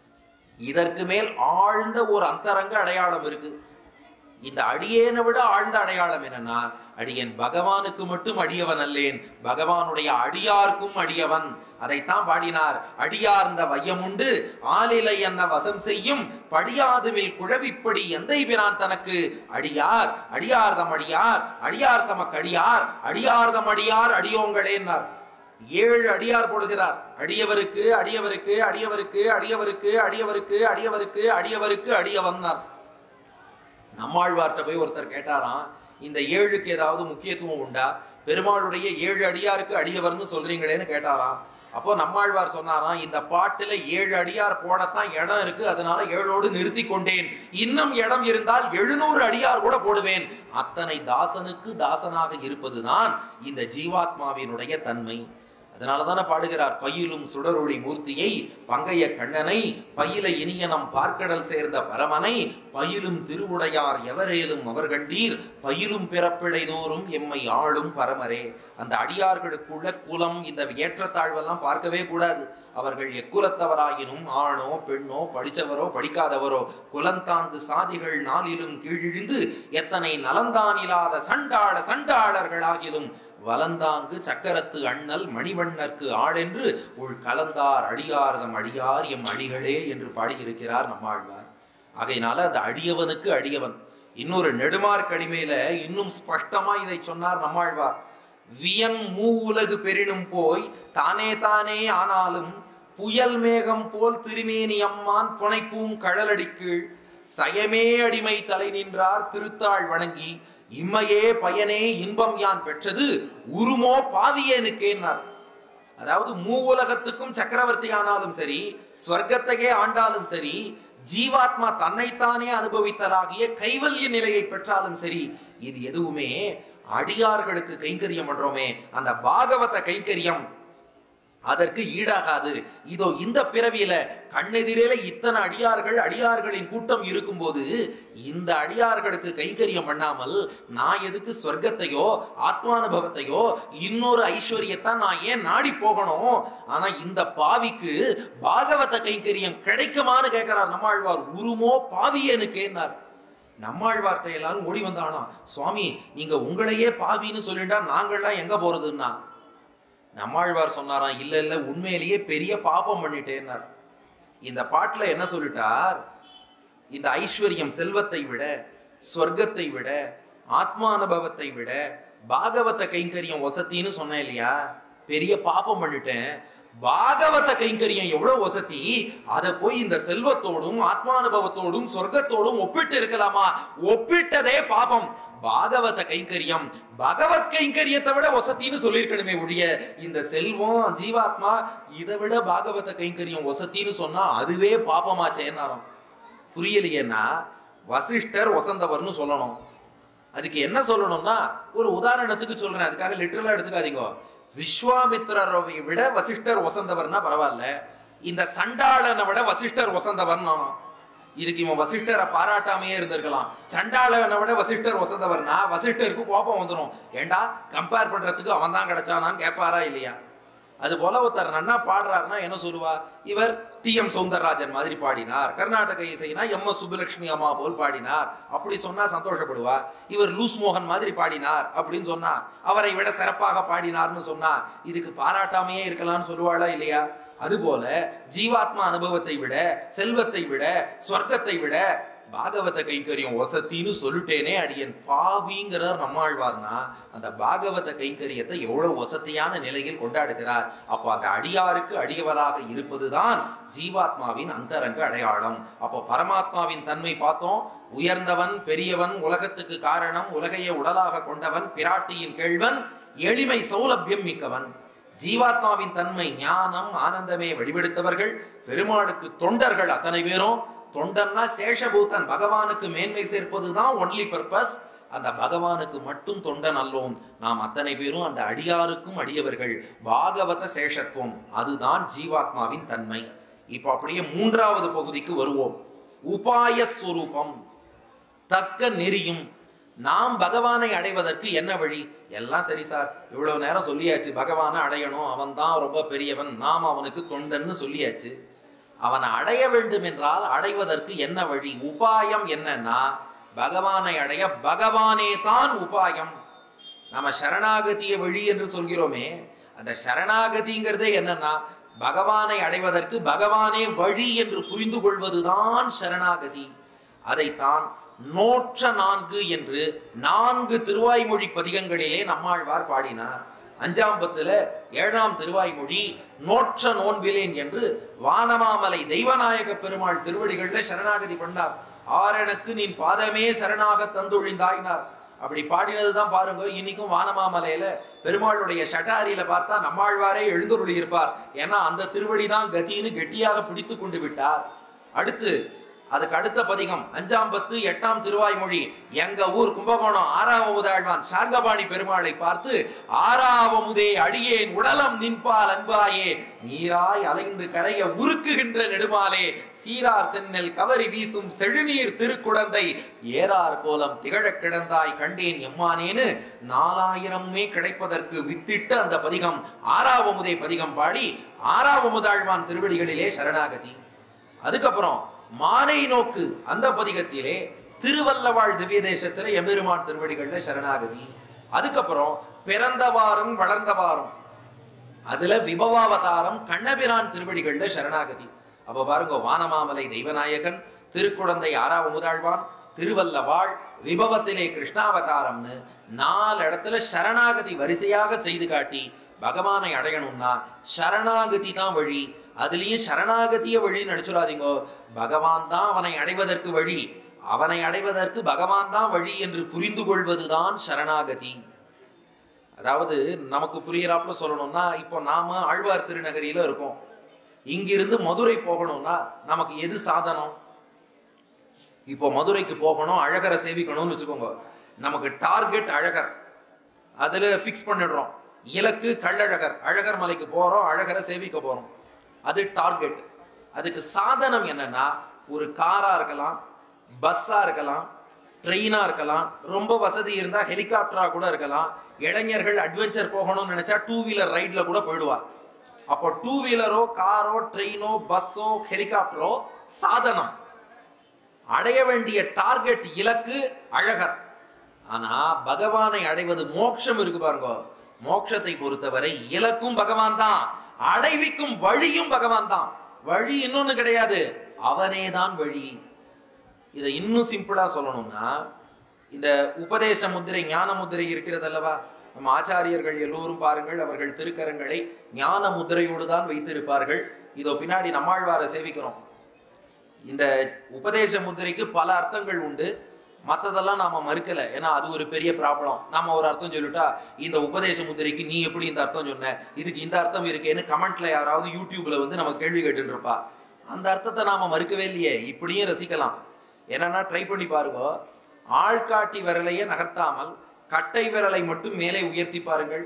இதற்கு மேல் ஆழ்ந்த ஒரு அந்தரங்க அடையாளம் இருக்கு இந்த அடியேனை விட ஆழ்ந்த அடையாளம் என்னன்னா அடியேன் பகவானுக்கு மட்டும் அடியவன் அல்லேன் பகவானுடைய அடியார்க்கும் அடியவன் அதைத்தான் பாடினார் அடியார்ந்த வையமுண்டு ஆலிலை என்ன வசம் செய்யும் படியாதுமில் குழவிப்படி எந்தை பிரான் தனக்கு அடியார் அடியார்தம் அடியார் அடியார் தமக்கு அடியார் அடியார்தம் அடியார் அடியோங்களேன்னார் ஏழு அடியார் போடுகிறார் அடியவருக்கு அடியவருக்கு அடியவருக்கு அடியவருக்கு அடியவருக்கு அடியவருக்கு அடியவருக்கு அடியவன்னார் நம்மாழ்வார்ட்ட போய் ஒருத்தர் கேட்டாராம் இந்த ஏழுக்கு ஏதாவது முக்கியத்துவம் உண்டா பெருமாளுடைய ஏழு அடியாருக்கு அடியவர்னு சொல்றீங்களேன்னு கேட்டாராம் அப்போ நம்மாழ்வார் சொன்னாராம் இந்த பாட்டுல ஏழு அடியார் போடத்தான் இடம் இருக்கு அதனால ஏழோடு நிறுத்தி கொண்டேன் இன்னும் இடம் இருந்தால் எழுநூறு அடியார் கூட போடுவேன் அத்தனை தாசனுக்கு தாசனாக இருப்பதுதான் இந்த ஜீவாத்மாவினுடைய தன்மை அதனால தானே பாடுகிறார் பயிலும் சுடரொளி மூர்த்தியை பங்கைய கண்ணனை பயில இனியனம் பார்க்கடல் சேர்ந்த பரமனை பயிலும் திருவுடையார் எவரேலும் அவர் கண்டீர் பயிலும் பிறப்பிழைதோறும் எம்மை ஆளும் பரமரே அந்த அடியார்களுக்குள்ள குலம் இந்த ஏற்றத்தாழ்வெல்லாம் பார்க்கவே கூடாது அவர்கள் எக்குலத்தவராயினும் ஆணோ பெண்ணோ படித்தவரோ படிக்காதவரோ குலந்தாங்கு சாதிகள் நாளிலும் கீழிழிந்து எத்தனை நலந்தானில்லாத சண்டாள சண்டாளர்களாகிலும் வலந்தாங்கு சக்கரத்து அண்ணல் மணிவண்ணர்க்கு ஆளென்று உள் கலந்தார் அடியார்தம் அடியார் எம் அடிகளே என்று பாடியிருக்கிறார் நம்மாழ்வார் ஆகையினால அந்த அடியவனுக்கு அடியவன் இன்னொரு நெடுமார்க்கடிமையில இன்னும் ஸ்பஷ்டமா இதை சொன்னார் நம்மாழ்வார் வியன் மூ உலகு பெரினும் போய் தானே தானே ஆனாலும் புயல் மேகம் போல் திருமேனி அம்மான் புனைப்பூங் கழலடிக்கீழ் சயமே அடிமை தலை நின்றார் திருத்தாள் வணங்கி இம்மையே பயனே இன்பம் யான் பெற்றது உருமோ பாவியேனுக்கேன்னார் அதாவது மூ உலகத்துக்கும் சக்கரவர்த்தி ஆனாலும் சரி ஸ்வர்க்கத்தையே ஆண்டாலும் சரி ஜீவாத்மா தன்னைத்தானே அனுபவித்தலாகிய கைவல்ய நிலையை பெற்றாலும் சரி இது எதுவுமே அடியார்களுக்கு கைங்கரியம் பண்றோமே அந்த பாகவத கைங்கரியம் அதற்கு ஈடாகாது இதோ இந்த பிறவியில கண்ணெதிரேல இத்தனை அடியார்கள் அடியார்களின் கூட்டம் இருக்கும்போது இந்த அடியார்களுக்கு கைங்கரியம் பண்ணாமல் நான் எதுக்கு சொர்க்கத்தையோ ஆத்மானுபவத்தையோ இன்னொரு ஐஸ்வர்யத்தான் நான் ஏன் நாடி போகணும் ஆனா இந்த பாவிக்கு பாகவத கைங்கரியம் கிடைக்குமான்னு கேட்கிறார் நம்மாழ்வார் உருமோ பாவியனுக்கேன்னார் நம்மாழ்வார்ட்ட எல்லாரும் ஓடி வந்தானா சுவாமி நீங்க உங்களையே பாவின்னு சொல்லிட்டா நாங்கள்லாம் எங்க போறதுன்னா நம்மாழ்வார் சொன்னாராம் இல்ல இல்ல உண்மையிலேயே பெரிய பாப்பம் பண்ணிட்டேன்னார் இந்த பாட்டுல என்ன சொல்லிட்டார் இந்த ஐஸ்வர்யம் செல்வத்தை விட சொர்க்கத்தை விட ஆத்மானுபவத்தை விட பாகவத கைங்கரியம் வசத்தின்னு சொன்னேன் இல்லையா பெரிய பாப்பம் பண்ணிட்டேன் பாகவத கைங்கரியம் எவ்வளவு வசதி அதை போய் இந்த செல்வத்தோடும் ஆத்மானுபவத்தோடும் சொர்க்கத்தோடும் ஒப்பிட்டு இருக்கலாமா ஒப்பிட்டதே பாபம் பாகவத கைங்கரியம் பகவத் கைங்கரியத்தை விட வசத்தின்னு சொல்லியிருக்கணுமே ஒழிய இந்த செல்வம் ஜீவாத்மா இதை விட பாகவத கைங்கரியம் வசத்தின்னு சொன்னா அதுவே பாப்பமாச்சேன்னாரம் புரியலையேன்னா வசிஷ்டர் வசந்தவர்னு சொல்லணும் அதுக்கு என்ன சொல்லணும்னா ஒரு உதாரணத்துக்கு சொல்றேன் அதுக்காக லிட்டரலா எடுத்துக்காதீங்க விஸ்வாமித்திரரை விட வசிஷ்டர் வசந்தவர்னா பரவாயில்ல இந்த சண்டாளனை விட வசிஷ்டர் வசந்தவன் நானும் இதுக்கு இவன் வசிஷ்டரை பாராட்டாமையே இருந்திருக்கலாம் சண்டாளனை விட வசிஷ்டர் வசந்தவர்னா வசிஷ்டருக்கு கோபம் வந்துடும் ஏண்டா கம்பேர் பண்றதுக்கு அவன் தான் கிடைச்சானான்னு கேட்பாரா இல்லையா அது போல ஒருத்தர் நன்னா பாடுறாருன்னா என்ன சொல்லுவா இவர் டி எம் சௌந்தரராஜன் மாதிரி பாடினார் கர்நாடக இசைனா எம் எஸ் சுப்புலட்சுமி அம்மா போல் பாடினார் அப்படி சொன்னா சந்தோஷப்படுவா இவர் லூஸ் மோகன் மாதிரி பாடினார் அப்படின்னு சொன்னா அவரை விட சிறப்பாக பாடினார்னு சொன்னா இதுக்கு பாராட்டாமையே இருக்கலாம்னு சொல்லுவாளா இல்லையா அதுபோல ஜீவாத்மா அனுபவத்தை விட செல்வத்தை விட சொர்க்கத்தை விட பாகவத கைங்கரியம் வசத்தின்னு சொல்லிட்டேனே அடியன் பாவிங்கிறார் நம்மாழ்வார்னா அந்த பாகவத கைங்கரியத்தை எவ்வளவு வசதியான நிலையில் கொண்டாடுகிறார் அப்போ அந்த அடியாருக்கு அடியவராக இருப்பதுதான் ஜீவாத்மாவின் அந்தரங்க அடையாளம் அப்போ பரமாத்மாவின் தன்மை பார்த்தோம் உயர்ந்தவன் பெரியவன் உலகத்துக்கு காரணம் உலகையே உடலாக கொண்டவன் பிராட்டியின் கேள்வன் எளிமை சௌலபியம் மிக்கவன் ஜீவாத்மாவின் தன்மை ஞானம் ஆனந்தமே வடிவெடுத்தவர்கள் பெருமாளுக்கு தொண்டர்கள் அத்தனை பேரும் தொண்டன்னா சேஷபூதன் பகவானுக்கு மேன்மை சேர்ப்பதுதான் ஒன்லி பர்பஸ் அந்த பகவானுக்கு மட்டும் தொண்டன் அல்லோம் நாம் அத்தனை பேரும் அந்த அடியாருக்கும் அடியவர்கள் பாகவத சேஷத்துவம் அதுதான் ஜீவாத்மாவின் தன்மை இப்போ அப்படியே மூன்றாவது பகுதிக்கு வருவோம் உபாய ஸ்வரூபம் தக்க நெறியும் நாம் பகவானை அடைவதற்கு என்ன வழி எல்லாம் சரி சார் இவ்வளவு நேரம் சொல்லியாச்சு பகவானை அடையணும் அவன் தான் ரொம்ப பெரியவன் நாம் அவனுக்கு தொண்டன்னு சொல்லியாச்சு அவனை அடைய வேண்டும் என்றால் அடைவதற்கு என்ன வழி உபாயம் என்னன்னா பகவானை அடைய பகவானே தான் உபாயம் நம்ம சரணாகதிய வழி என்று சொல்கிறோமே அந்த சரணாகதிங்கிறதே என்னன்னா பகவானை அடைவதற்கு பகவானே வழி என்று புரிந்து கொள்வதுதான் சரணாகதி அதைத்தான் நோற்ற நான்கு என்று நான்கு திருவாய்மொழி பதிகங்களிலே நம்மாழ்வார் பாடினார் அஞ்சாம் பத்துல ஏழாம் திருவாய்மொழி நோற்ற நோன்பிலேன் என்று வானமாமலை தெய்வநாயக பெருமாள் திருவடிகள்ல சரணாகதி பண்ணார் ஆரணக்கு நின் பாதமே சரணாக தந்தொழிந்தாயினார் அப்படி பாடினதுதான் பாருங்க இன்னைக்கும் வானமாமலையில பெருமாளுடைய ஷட்டாரியில பார்த்தா நம்மாழ்வாரே எழுந்தருளி இருப்பார் ஏன்னா அந்த திருவடி தான் கத்தின்னு கெட்டியாக பிடித்து கொண்டு விட்டார் அடுத்து அதுக்கு அடுத்த பதிகம் அஞ்சாம் பத்து எட்டாம் திருவாய்மொழி எங்க ஊர் கும்பகோணம் ஆறாவமுதாழ்வான் சார்கபாணி பெருமாளை பார்த்து ஆறாவமுதே அடியேன் உடலம் நின்பால் அன்பாயே நீராய் அலைந்து கரைய உருக்குகின்ற நெடுமாலே சீரார் சென்னல் கவரி வீசும் செழுநீர் திருக்குடந்தை ஏறார் கோலம் திகழக் கிடந்தாய் கண்டேன் எம்மானேன்னு நாலாயிரமே கிடைப்பதற்கு வித்திட்ட அந்த பதிகம் ஆறாவமுதே பதிகம் பாடி ஆறாவமுதாழ்வான் திருவடிகளிலே சரணாகதி அதுக்கப்புறம் மானை நோக்கு அந்த பதிகத்திலே திருவல்லவாழ் திவ்ய தேசத்துல எம்பெருமான் திருவடிகள்ல சரணாகதி அதுக்கப்புறம் பிறந்தவாறும் வளர்ந்தவாறும் அதுல விபவாவதாரம் கண்ணபிரான் திருவடிகள்ல சரணாகதி அப்ப பாருங்க வானமாமலை தெய்வநாயகன் திருக்குழந்தை ஆறாவமுதாழ்வான் திருவல்லவாழ் விபவத்திலே கிருஷ்ணாவதாரம்னு நாலு இடத்துல சரணாகதி வரிசையாக செய்து காட்டி பகவானை அடையணும்னா சரணாகதி தான் வழி அதுலயும் சரணாகதிய வழி நினைச்சுடாதீங்கோ பகவான் தான் அவனை அடைவதற்கு வழி அவனை அடைவதற்கு பகவான் தான் வழி என்று புரிந்து கொள்வதுதான் சரணாகதி அதாவது நமக்கு புரியறாப்புல சொல்லணும்னா இப்போ நாம ஆழ்வார் திருநகரியில இருக்கோம் இங்கிருந்து மதுரை போகணும்னா நமக்கு எது சாதனம் இப்போ மதுரைக்கு போகணும் அழகரை சேவிக்கணும்னு வச்சுக்கோங்க நமக்கு டார்கெட் அழகர் அதுல ஃபிக்ஸ் பண்ணிடுறோம் இலக்கு கள்ளழகர் அழகர் மலைக்கு போறோம் அழகரை சேவிக்க போறோம் அது டார்கெட் அதுக்கு சாதனம் என்னன்னா ஒரு காரா இருக்கலாம் பஸ்ஸா இருக்கலாம் ட்ரெயினா இருக்கலாம் ரொம்ப வசதி இருந்தா ஹெலிகாப்டரா கூட இருக்கலாம் இளைஞர்கள் அட்வென்ச்சர் போகணும்னு நினைச்சா டூ வீலர் ரைட்ல கூட போயிடுவா அப்போ டூ வீலரோ காரோ ட்ரெயினோ பஸ்ஸோ ஹெலிகாப்டரோ சாதனம் அடைய வேண்டிய டார்கெட் இலக்கு அழகர் ஆனா பகவானை அடைவது மோட்சம் இருக்கு பாருங்க மோட்சத்தை பொறுத்தவரை இலக்கும் பகவான் தான் அடைவிக்கும் வழியும் பகவான் தான் வழி இன்னொன்னு கிடையாது அவனே தான் வழி இதை இன்னும் சிம்பிளா சொல்லணும்னா இந்த உபதேச முத்திரை ஞான முத்திரை இருக்கிறது அல்லவா நம்ம ஆச்சாரியர்கள் எல்லோரும் பாருங்கள் அவர்கள் திருக்கரங்களை ஞான முத்திரையோடு தான் வைத்திருப்பார்கள் இதோ பின்னாடி நம்மாழ்வாரை சேவிக்கிறோம் இந்த உபதேச முத்திரைக்கு பல அர்த்தங்கள் உண்டு மற்றதெல்லாம் நாம மறுக்கல ஏன்னா அது ஒரு பெரிய ப்ராப்ளம் நாம ஒரு அர்த்தம் சொல்லிட்டா இந்த உபதேச முத்திரைக்கு நீ எப்படி இந்த அர்த்தம் சொன்ன இதுக்கு இந்த அர்த்தம் இருக்கேன்னு கமெண்ட்ல யாராவது யூடியூப்ல வந்து நம்ம கேள்வி கேட்டுட்டு இருப்பா அந்த அர்த்தத்தை நாம மறுக்கவே இல்லையே இப்படியும் ரசிக்கலாம் என்னன்னா ட்ரை பண்ணி பாருங்க ஆள்காட்டி விரலையே நகர்த்தாமல் கட்டை விரலை மட்டும் மேலே உயர்த்தி பாருங்கள்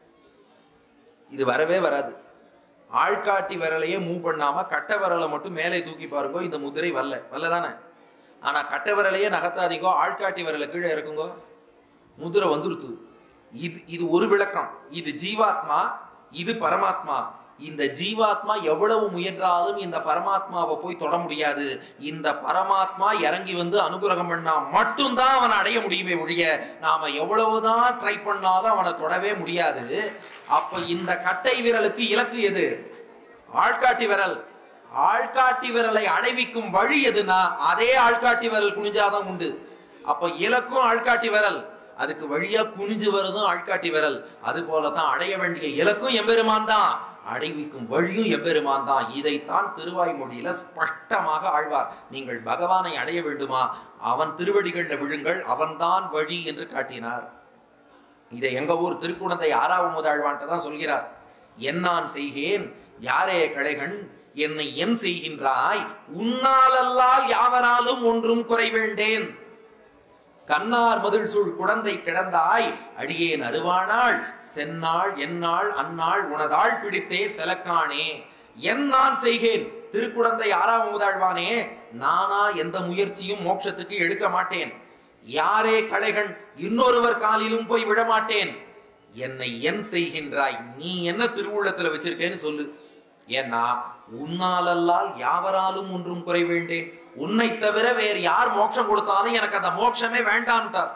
இது வரவே வராது ஆள்காட்டி விரலையே மூவ் பண்ணாம கட்டை விரலை மட்டும் மேலே தூக்கி பாருங்க இந்த முதிரை வரல வரல தானே ஆனா கட்டை விரலையே நகர்த்தாதீங்கோ ஆள்காட்டி விரலை கீழே இறக்குங்கோ முதிரை வந்துருத்து இது இது ஒரு விளக்கம் இது ஜீவாத்மா இது பரமாத்மா இந்த ஜீவாத்மா எவ்வளவு முயன்றாலும் இந்த பரமாத்மாவை போய் தொட முடியாது இந்த பரமாத்மா இறங்கி வந்து அனுகிரகம் பண்ணா மட்டும்தான் அவனை அடைய முடியுமே ஒழிய நாம எவ்வளவுதான் ட்ரை பண்ணாலும் அவனை தொடவே முடியாது அப்ப இந்த கட்டை விரலுக்கு இலக்கு எது ஆள்காட்டி விரல் ஆள்காட்டி விரலை அடைவிக்கும் வழி எதுனா அதே ஆள்காட்டி விரல் குனிஞ்சாதான் உண்டு அப்ப இலக்கும் ஆள்காட்டி விரல் அதுக்கு வழியா குனிஞ்சு வரதும் ஆள்காட்டி விரல் அது போலதான் அடைய வேண்டிய இலக்கும் எம்பெருமான் தான் அடைவிக்கும் வழியும் எம்பெருமான் தான் இதைத்தான் திருவாய்மொழியில ஸ்பஷ்டமாக ஆழ்வார் நீங்கள் பகவானை அடைய வேண்டுமா அவன் திருவடிகள்ல விழுங்கள் அவன்தான் வழி என்று காட்டினார் இதை எங்க ஊர் திருக்குணத்தை ஆறாவது முதல்வான்ட்டு தான் சொல்கிறார் என்னான் செய்கேன் யாரே களைகண் என்னை என் செய்கின்றாய் உன்னாலல்லால் யாவராலும் ஒன்றும் குறைவேண்டேன் கண்ணார் மதில் சூழ் குழந்தை கிடந்தாய் அடியேன் அருவானாள் சென்னாள் என்னாள் அந்நாள் உனதாள் பிடித்தே செலக்கானே என் நான் செய்கேன் திருக்குழந்தை ஆறாம் முதழ்வானே நானா எந்த முயற்சியும் மோட்சத்துக்கு எடுக்க மாட்டேன் யாரே களைகண் இன்னொருவர் காலிலும் போய் விழமாட்டேன் என்னை என் செய்கின்றாய் நீ என்ன திருவுள்ளத்துல வச்சிருக்கேன்னு சொல்லு ஏன்னா உன்னாலல்லால் யாவராலும் ஒன்றும் குறை வேண்டேன் உன்னை தவிர வேறு யார் மோட்சம் கொடுத்தாலும் எனக்கு அந்த மோட்சமே வேண்டான்ட்டார்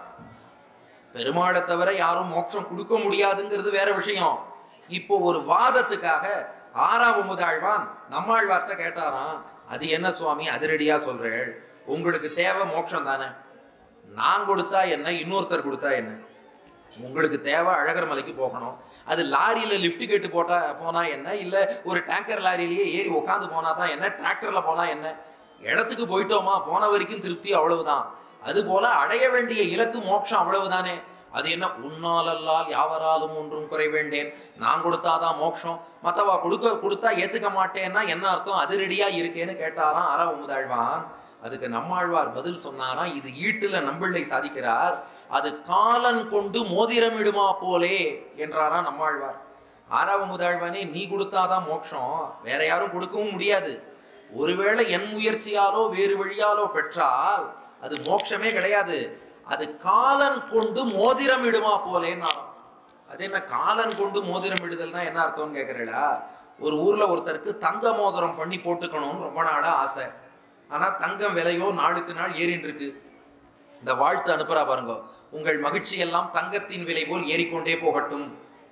பெருமாளை தவிர யாரும் மோட்சம் கொடுக்க முடியாதுங்கிறது வேற விஷயம் இப்போ ஒரு வாதத்துக்காக ஆறாவது முதல்வான் நம்மாழ்வார்ட்ட கேட்டாராம் அது என்ன சுவாமி அதிரடியா சொல்றேள் உங்களுக்கு தேவை மோட்சம் தானே நான் கொடுத்தா என்ன இன்னொருத்தர் கொடுத்தா என்ன உங்களுக்கு தேவை அழகர் மலைக்கு போகணும் அது லாரியில லிஃப்ட் கேட்டு போட்டா போனா என்ன இல்ல ஒரு டேங்கர் லாரியிலேயே ஏறி உட்காந்து போனா தான் என்ன டிராக்டர்ல போனா என்ன இடத்துக்கு போயிட்டோமா போன வரைக்கும் திருப்தி அவ்வளவுதான் அது போல அடைய வேண்டிய இலக்கு மோட்சம் அவ்வளவுதானே அது என்ன உன்னாலல்லால் யாவராலும் ஒன்றும் குறை வேண்டேன் நான் கொடுத்தாதான் மோட்சம் மத்தவா கொடுக்க கொடுத்தா ஏத்துக்க மாட்டேன்னா என்ன அர்த்தம் அதிரடியா இருக்கேன்னு கேட்டாராம் அற உமுதாழ்வான் அதுக்கு நம்மாழ்வார் பதில் சொன்னாராம் இது ஈட்டுல நம்பிள்ளை சாதிக்கிறார் அது காலன் கொண்டு மோதிரமிடுமா போலே என்றாராம் நம்மாழ்வார் ஆறாவது முதல்வனே நீ கொடுத்தாதான் மோட்சம் வேற யாரும் கொடுக்கவும் முடியாது ஒருவேளை என் முயற்சியாலோ வேறு வழியாலோ பெற்றால் அது மோட்சமே கிடையாது அது காலன் கொண்டு மோதிரம் இடுமா போலேன்னா அது என்ன காலன் கொண்டு மோதிரம் இடுதல்னா என்ன அர்த்தம்னு கேட்குறீங்களா ஒரு ஊர்ல ஒருத்தருக்கு தங்க மோதிரம் பண்ணி போட்டுக்கணும்னு ரொம்ப நாளா ஆசை ஆனா தங்கம் விலையோ நாளுக்கு நாள் ஏறின்னு இருக்கு இந்த வாழ்த்து அனுப்புறா பாருங்க உங்கள் மகிழ்ச்சி எல்லாம் தங்கத்தின் விலை போல் ஏறிக்கொண்டே போகட்டும்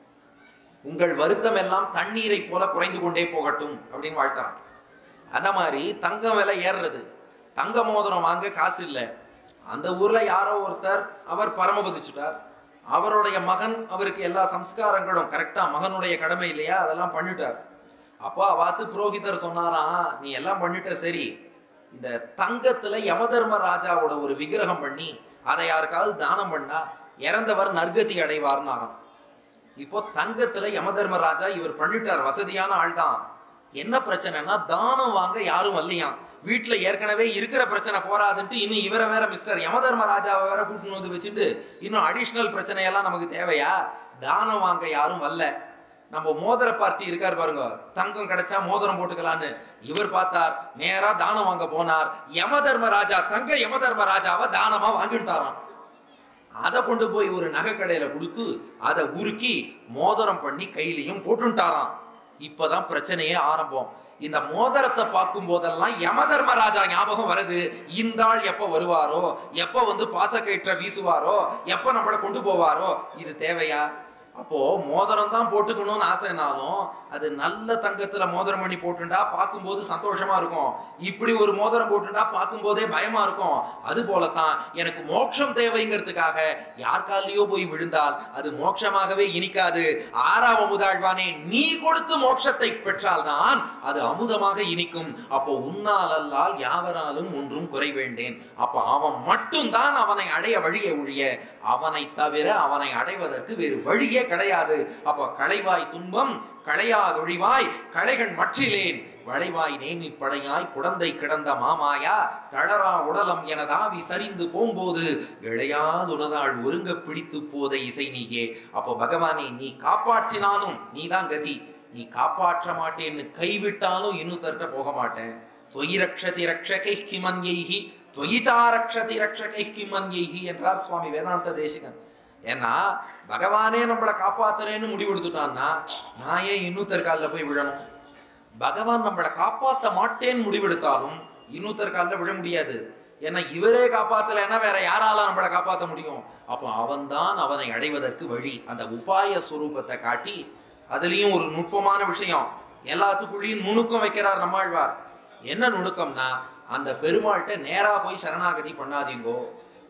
உங்கள் வருத்தம் எல்லாம் தண்ணீரை போல குறைந்து கொண்டே போகட்டும் அப்படின்னு வாழ்த்துறான் அந்த மாதிரி தங்கம் விலை ஏறுறது தங்க மோதிரம் வாங்க காசு இல்லை அந்த ஊர்ல யாரோ ஒருத்தர் அவர் பரமபதிச்சுட்டார் அவருடைய மகன் அவருக்கு எல்லா சம்ஸ்காரங்களும் கரெக்டா மகனுடைய கடமை இல்லையா அதெல்லாம் பண்ணிட்டார் அப்போ அவாத்து புரோகிதர் சொன்னாராம் நீ எல்லாம் பண்ணிட்ட சரி இந்த தங்கத்துல யமதர்ம ராஜாவோட ஒரு விக்கிரகம் பண்ணி அதை யாருக்காவது தானம் பண்ணா இறந்தவர் நற்கதி அடைவார்னாராம் இப்போ தங்கத்துல யமதர்ம ராஜா இவர் பண்ணிட்டார் வசதியான ஆள் தான் என்ன பிரச்சனைனா தானம் வாங்க யாரும் வரலையாம் வீட்டுல ஏற்கனவே இருக்கிற பிரச்சனை போறாதுன்ட்டு இன்னும் இவரை வேற மிஸ்டர் யமதர்ம ராஜாவை வேற கூட்டின்னு வந்து வச்சுட்டு இன்னும் அடிஷ்னல் பிரச்சனையெல்லாம் நமக்கு தேவையா தானம் வாங்க யாரும் வரல நம்ம மோதிர பார்ட்டி இருக்கார் பாருங்க தங்கம் கிடைச்சா மோதிரம் போட்டுக்கலான்னு இவர் பார்த்தார் நேரா தானம் வாங்க போனார் யமதர்ம ராஜா தங்க யமதர்ம ராஜாவை தானமா வாங்கிட்டாராம் அதை கொண்டு போய் ஒரு நகை கடையில கொடுத்து அதை உருக்கி மோதிரம் பண்ணி கையிலையும் போட்டுட்டாராம் இப்பதான் பிரச்சனையே ஆரம்பம் இந்த மோதிரத்தை பார்க்கும் போதெல்லாம் யமதர்மராஜா ஞாபகம் வருது இந்த ஆள் எப்ப வருவாரோ எப்ப வந்து பாசக்கயிற்ற வீசுவாரோ எப்ப நம்மளை கொண்டு போவாரோ இது தேவையா அப்போ மோதிரம் தான் போட்டுக்கணும்னு ஆசைனாலும் அது நல்ல தங்கத்துல மோதிரம் பண்ணி போட்டுண்டா பார்க்கும்போது சந்தோஷமா இருக்கும் இப்படி ஒரு மோதிரம் போட்டுண்டா பார்க்கும்போதே பயமா இருக்கும் அது போலத்தான் எனக்கு மோட்சம் தேவைங்கிறதுக்காக யார் காலிலையோ போய் விழுந்தால் அது மோட்சமாகவே இனிக்காது ஆறாம் அமுதாழ்வானே நீ கொடுத்து மோட்சத்தை பெற்றால்தான் அது அமுதமாக இனிக்கும் அப்போ உன்னால் அல்லால் யாவராலும் ஒன்றும் குறை வேண்டேன் அப்போ அவன் மட்டும்தான் அவனை அடைய வழியை ஒழிய அவனை தவிர அவனை அடைவதற்கு வேறு வழியே கிடையாது அப்போ களைவாய் துன்பம் களையாதொழிவாய் களைகள் மற்றிலேன் வளைவாய் நேமி படையாய் குழந்தை கிடந்த மாமாயா தளரா உடலம் எனதாவி சரிந்து போம்போது இளையாதுனதாள் ஒருங்க பிடித்து போத இசை நீயே அப்போ பகவானே நீ காப்பாற்றினாலும் நீதான் கதி நீ காப்பாற்ற மாட்டேன்னு கைவிட்டாலும் இன்னுத்தர்கிட்ட போக மாட்டேன் தொயி ரக்ஷதி ரக்ஷகை கிமன்யைஹி தொயிச்சா ரக்ஷதி ரக்ஷகை கிமன்யைஹி என்றார் சுவாமி வேதாந்த தேசிகன் ஏன்னா பகவானே நம்மளை காப்பாத்துறேன்னு முடிவெடுத்துட்டான்னா நான் ஏன் இன்னொருத்தர் காலில் போய் விழணும் பகவான் நம்மளை காப்பாற்ற மாட்டேன்னு முடிவெடுத்தாலும் இன்னொருத்தர் காலில் விழ முடியாது ஏன்னா இவரே காப்பாத்தலைன்னா வேற யாரால நம்மளை காப்பாற்ற முடியும் அப்போ அவன்தான் அவனை அடைவதற்கு வழி அந்த உபாய ஸ்வரூபத்தை காட்டி அதுலயும் ஒரு நுட்பமான விஷயம் எல்லாத்துக்குள்ளேயும் நுணுக்கம் வைக்கிறார் நம்மாழ்வார் என்ன நுணுக்கம்னா அந்த பெருமாள்கிட்ட நேரா போய் சரணாகதி பண்ணாதீங்கோ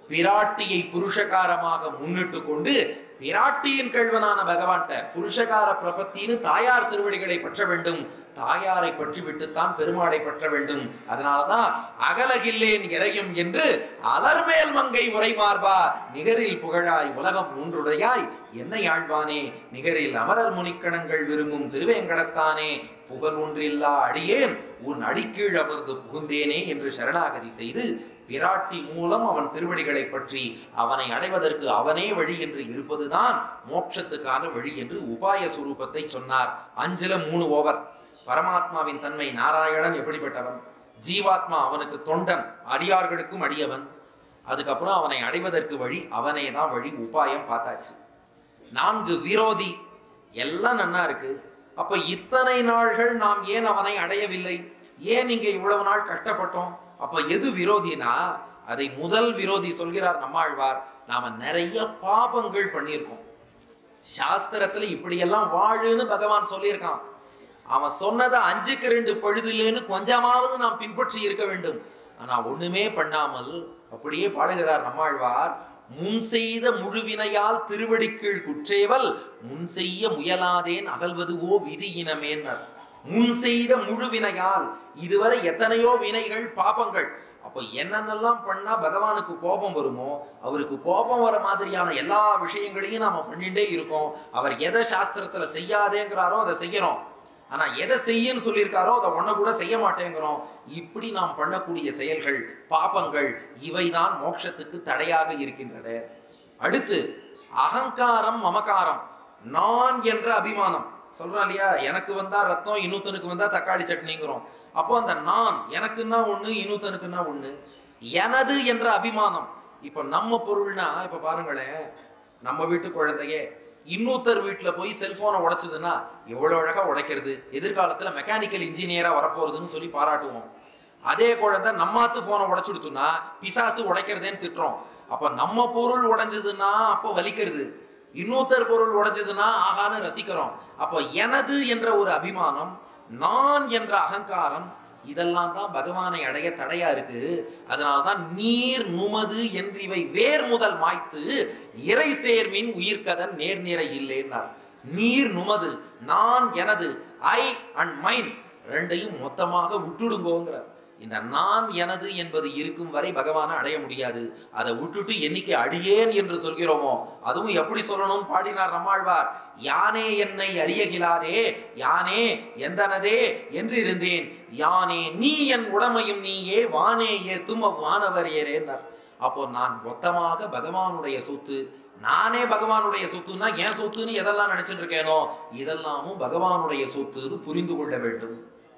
பிராட்டியை புருஷகாரமாக முன்னிட்டு கொண்டு பிராட்டியின் கழ்வனான பகவான்கிட்ட புருஷகார பிரபத்தின்னு தாயார் திருவடிகளை பற்ற வேண்டும் தாயாரை பற்றி விட்டுத்தான் பெருமாளை பற்ற வேண்டும் அதனாலதான் அகலகில்லேன் இறையும் என்று அலர்மேல் மங்கை உரைமார்பா நிகரில் புகழாய் உலகம் மூன்றுடையாய் என்னை ஆழ்வானே நிகரில் அமரர் முனிக்கணங்கள் விரும்பும் திருவேங்கடத்தானே புகழ் ஒன்றில்லா அடியேன் உன் அடிக்கீழ் அமர்ந்து புகுந்தேனே என்று சரணாகதி செய்து பிராட்டி மூலம் அவன் திருவடிகளை பற்றி அவனை அடைவதற்கு அவனே வழி என்று இருப்பதுதான் மோட்சத்துக்கான வழி என்று உபாய சுரூபத்தை சொன்னார் அஞ்சுல மூணு ஓவர் பரமாத்மாவின் தன்மை நாராயணன் எப்படிப்பட்டவன் ஜீவாத்மா அவனுக்கு தொண்டன் அடியார்களுக்கும் அடியவன் அதுக்கப்புறம் அவனை அடைவதற்கு வழி அவனே தான் வழி உபாயம் பார்த்தாச்சு நான்கு விரோதி எல்லாம் நன்னா இருக்கு அப்ப இத்தனை நாள்கள் நாம் ஏன் அவனை அடையவில்லை ஏன் இங்க இவ்வளவு நாள் கஷ்டப்பட்டோம் அப்ப எது விரோதினா அதை முதல் விரோதி சொல்கிறார் நம்மாழ்வார் நாம நிறைய பாபங்கள் பண்ணியிருக்கோம் சாஸ்திரத்துல இப்படியெல்லாம் வாழுன்னு பகவான் சொல்லியிருக்கான் அவன் சொன்னதை அஞ்சுக்கு ரெண்டு பழுதில்லைன்னு கொஞ்சமாவது நாம் பின்பற்றி இருக்க வேண்டும் ஆனா ஒண்ணுமே பண்ணாமல் அப்படியே பாடுகிறார் நம்மாழ்வார் முன் செய்த முழுவினையால் திருவடிக்கீழ் குற்றேவல் முன் செய்ய முயலாதேன் அகல்வதுவோ விதியினமேன்னர் முன் செய்த முழுவினையால் இதுவரை எத்தனையோ வினைகள் பாபங்கள் அப்போ என்னென்னலாம் பண்ணா பகவானுக்கு கோபம் வருமோ அவருக்கு கோபம் வர மாதிரியான எல்லா விஷயங்களையும் நாம பண்ணிட்டே இருக்கோம் அவர் எதை சாஸ்திரத்துல செய்யாதேங்கிறாரோ அதை செய்யறோம் ஆனா எதை செய்யன்னு சொல்லியிருக்காரோ அதை ஒன்ன கூட செய்ய மாட்டேங்கிறோம் இப்படி நாம் பண்ணக்கூடிய செயல்கள் பாபங்கள் இவைதான் மோட்சத்துக்கு தடையாக இருக்கின்றன அடுத்து அகங்காரம் மமகாரம் நான் என்ற அபிமானம் சொல்றோம் இல்லையா எனக்கு வந்தா ரத்தம் இன்னொருத்தனுக்கு வந்தா தக்காளி சட்னிங்கிறோம் அப்போ அந்த நான் எனக்குன்னா ஒண்ணு இன்னொருத்தனுக்குன்னா ஒண்ணு எனது என்ற அபிமானம் இப்போ நம்ம பொருள்னா இப்போ பாருங்களேன் நம்ம வீட்டு குழந்தையே இன்னொருத்தர் வீட்டில் போய் செல்போனை உடைச்சதுன்னா எவ்வளோ அழகா உடைக்கிறது எதிர்காலத்தில் மெக்கானிக்கல் இன்ஜினியரா வரப்போறதுன்னு சொல்லி பாராட்டுவோம் அதே குழந்தை நம்மாத்து போனை உடைச்சுடுத்துனா பிசாசு உடைக்கிறதேன்னு திட்டுறோம் அப்ப நம்ம பொருள் உடைஞ்சதுன்னா அப்போ வலிக்கிறது இன்னொருத்தர் பொருள் உடைஞ்சதுன்னா ஆகான்னு ரசிக்கிறோம் அப்போ எனது என்ற ஒரு அபிமானம் நான் என்ற அகங்காரம் இதெல்லாம் தான் பகவானை அடைய தடையா இருக்கு அதனால தான் நீர் நுமது என்று இவை வேர் முதல் மாய்த்து இறை சேர்மின் உயிர்க்கதன் நேர்நிறை இல்லைன்னார் நீர் நுமது நான் எனது ஐ அண்ட் மைன் ரெண்டையும் மொத்தமாக விட்டுடுங்கோங்கிறார் இந்த நான் எனது என்பது இருக்கும் வரை பகவானை அடைய முடியாது அதை விட்டுட்டு என்னைக்கு அடியேன் என்று சொல்கிறோமோ அதுவும் எப்படி சொல்லணும்னு பாடினார் நம்மாழ்வார் யானே என்னை அறியகிலாதே யானே எந்தனதே என்று இருந்தேன் யானே நீ என் உடமையும் நீயே வானே ஏத்தும் அவ்வானவர் ஏறேன்னார் அப்போ நான் மொத்தமாக பகவானுடைய சொத்து நானே பகவானுடைய சொத்துன்னா ஏன் சொத்துன்னு எதெல்லாம் நினைச்சிட்டு இருக்கேனோ இதெல்லாமும் பகவானுடைய சொத்துன்னு புரிந்து கொள்ள வேண்டும்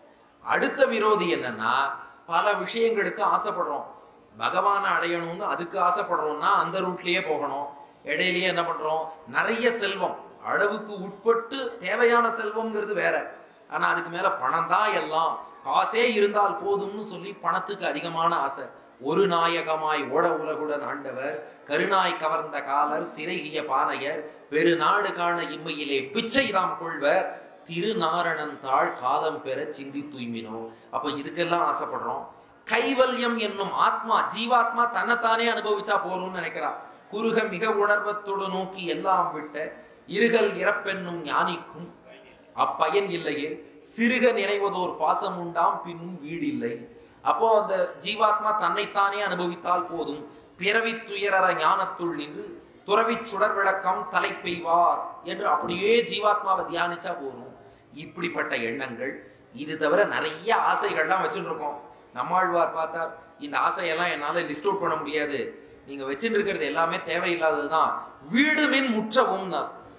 அடுத்த விரோதி என்னன்னா பல விஷயங்களுக்கு ஆசைப்படுறோம் பகவானை அடையணும்னு அதுக்கு ஆசைப்படுறோம்னா அந்த ரூட்லயே போகணும் இடையிலேயே என்ன பண்றோம் நிறைய செல்வம் அளவுக்கு உட்பட்டு தேவையான செல்வம்ங்கிறது வேற ஆனா அதுக்கு மேல பணம் தான் எல்லாம் காசே இருந்தால் போதும்னு சொல்லி பணத்துக்கு அதிகமான ஆசை ஒரு நாயகமாய் ஓட உலகுடன் ஆண்டவர் கருணாய் கவர்ந்த காலர் சிறைகிய பானையர் பெருநாடு காண இம்மையிலே பிச்சை தாம் கொள்வர் திருநாரணன் தாழ் காலம் பெற சிந்தி தூய்மினோ அப்ப இதுக்கெல்லாம் ஆசைப்படுறோம் கைவல்யம் என்னும் ஆத்மா ஜீவாத்மா தன்னைத்தானே அனுபவிச்சா போறோம்னு நினைக்கிறா குறுக மிக உணர்வத்தோடு நோக்கி எல்லாம் விட்ட இருகல் இறப்பென்னும் ஞானிக்கும் அப்பயன் இல்லையே சிறுக நினைவதோர் பாசம் உண்டாம் பின்னும் வீடு இல்லை அப்போ அந்த ஜீவாத்மா தன்னைத்தானே அனுபவித்தால் போதும் பிறவி துயரற ஞானத்துள் நின்று துறவி சுடர் விளக்கம் தலை பெய்வார் என்று அப்படியே ஜீவாத்மாவை தியானிச்சா போதும் இப்படிப்பட்ட எண்ணங்கள் இது தவிர நிறைய ஆசைகள்லாம் வச்சுட்டு இருக்கோம் நம்மாழ்வார் பார்த்தார் இந்த ஆசையெல்லாம் என்னால லிஸ்ட் அவுட் பண்ண முடியாது நீங்க வச்சுட்டு இருக்கிறது எல்லாமே தேவையில்லாததுதான் வீடு மின் முற்றவும்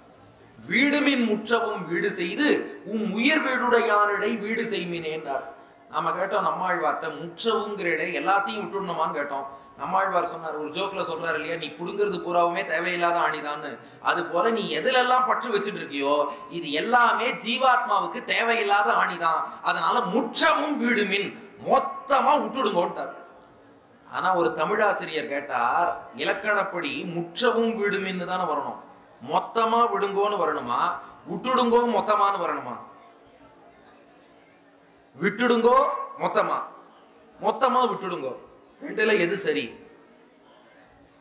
வீடுமின் முற்றவும் வீடு செய்து உம் உயிர் வீடுடையானிடை வீடு செய்மினேன்னார் நாம கேட்டோம் நம்மாழ்வார்ட்ட முற்றவுங்கிறடை எல்லாத்தையும் விட்டுடணுமான்னு கேட்டோம் நம்மாழ்வார் சொன்னார் ஒரு ஜோக்ல சொல்றாரு இல்லையா நீ புடுங்கிறது பூராவுமே தேவையில்லாத ஆணிதான்னு அது போல நீ எதுலெல்லாம் பற்று வச்சுட்டு இருக்கியோ இது எல்லாமே ஜீவாத்மாவுக்கு தேவையில்லாத ஆணிதான் அதனால முற்றவும் வீடுமின் மொத்தமா விட்டுடுங்கோன்ட்டார் ஆனா ஒரு தமிழாசிரியர் கேட்டார் இலக்கணப்படி முற்றவும் வீடுமின்னு தானே வரணும் மொத்தமா விடுங்கோன்னு வரணுமா விட்டுடுங்கோ மொத்தமான்னு வரணுமா விட்டுடுங்கோ மொத்தமா மொத்தமா விட்டுடுங்கோ ரெண்டுல எது சரி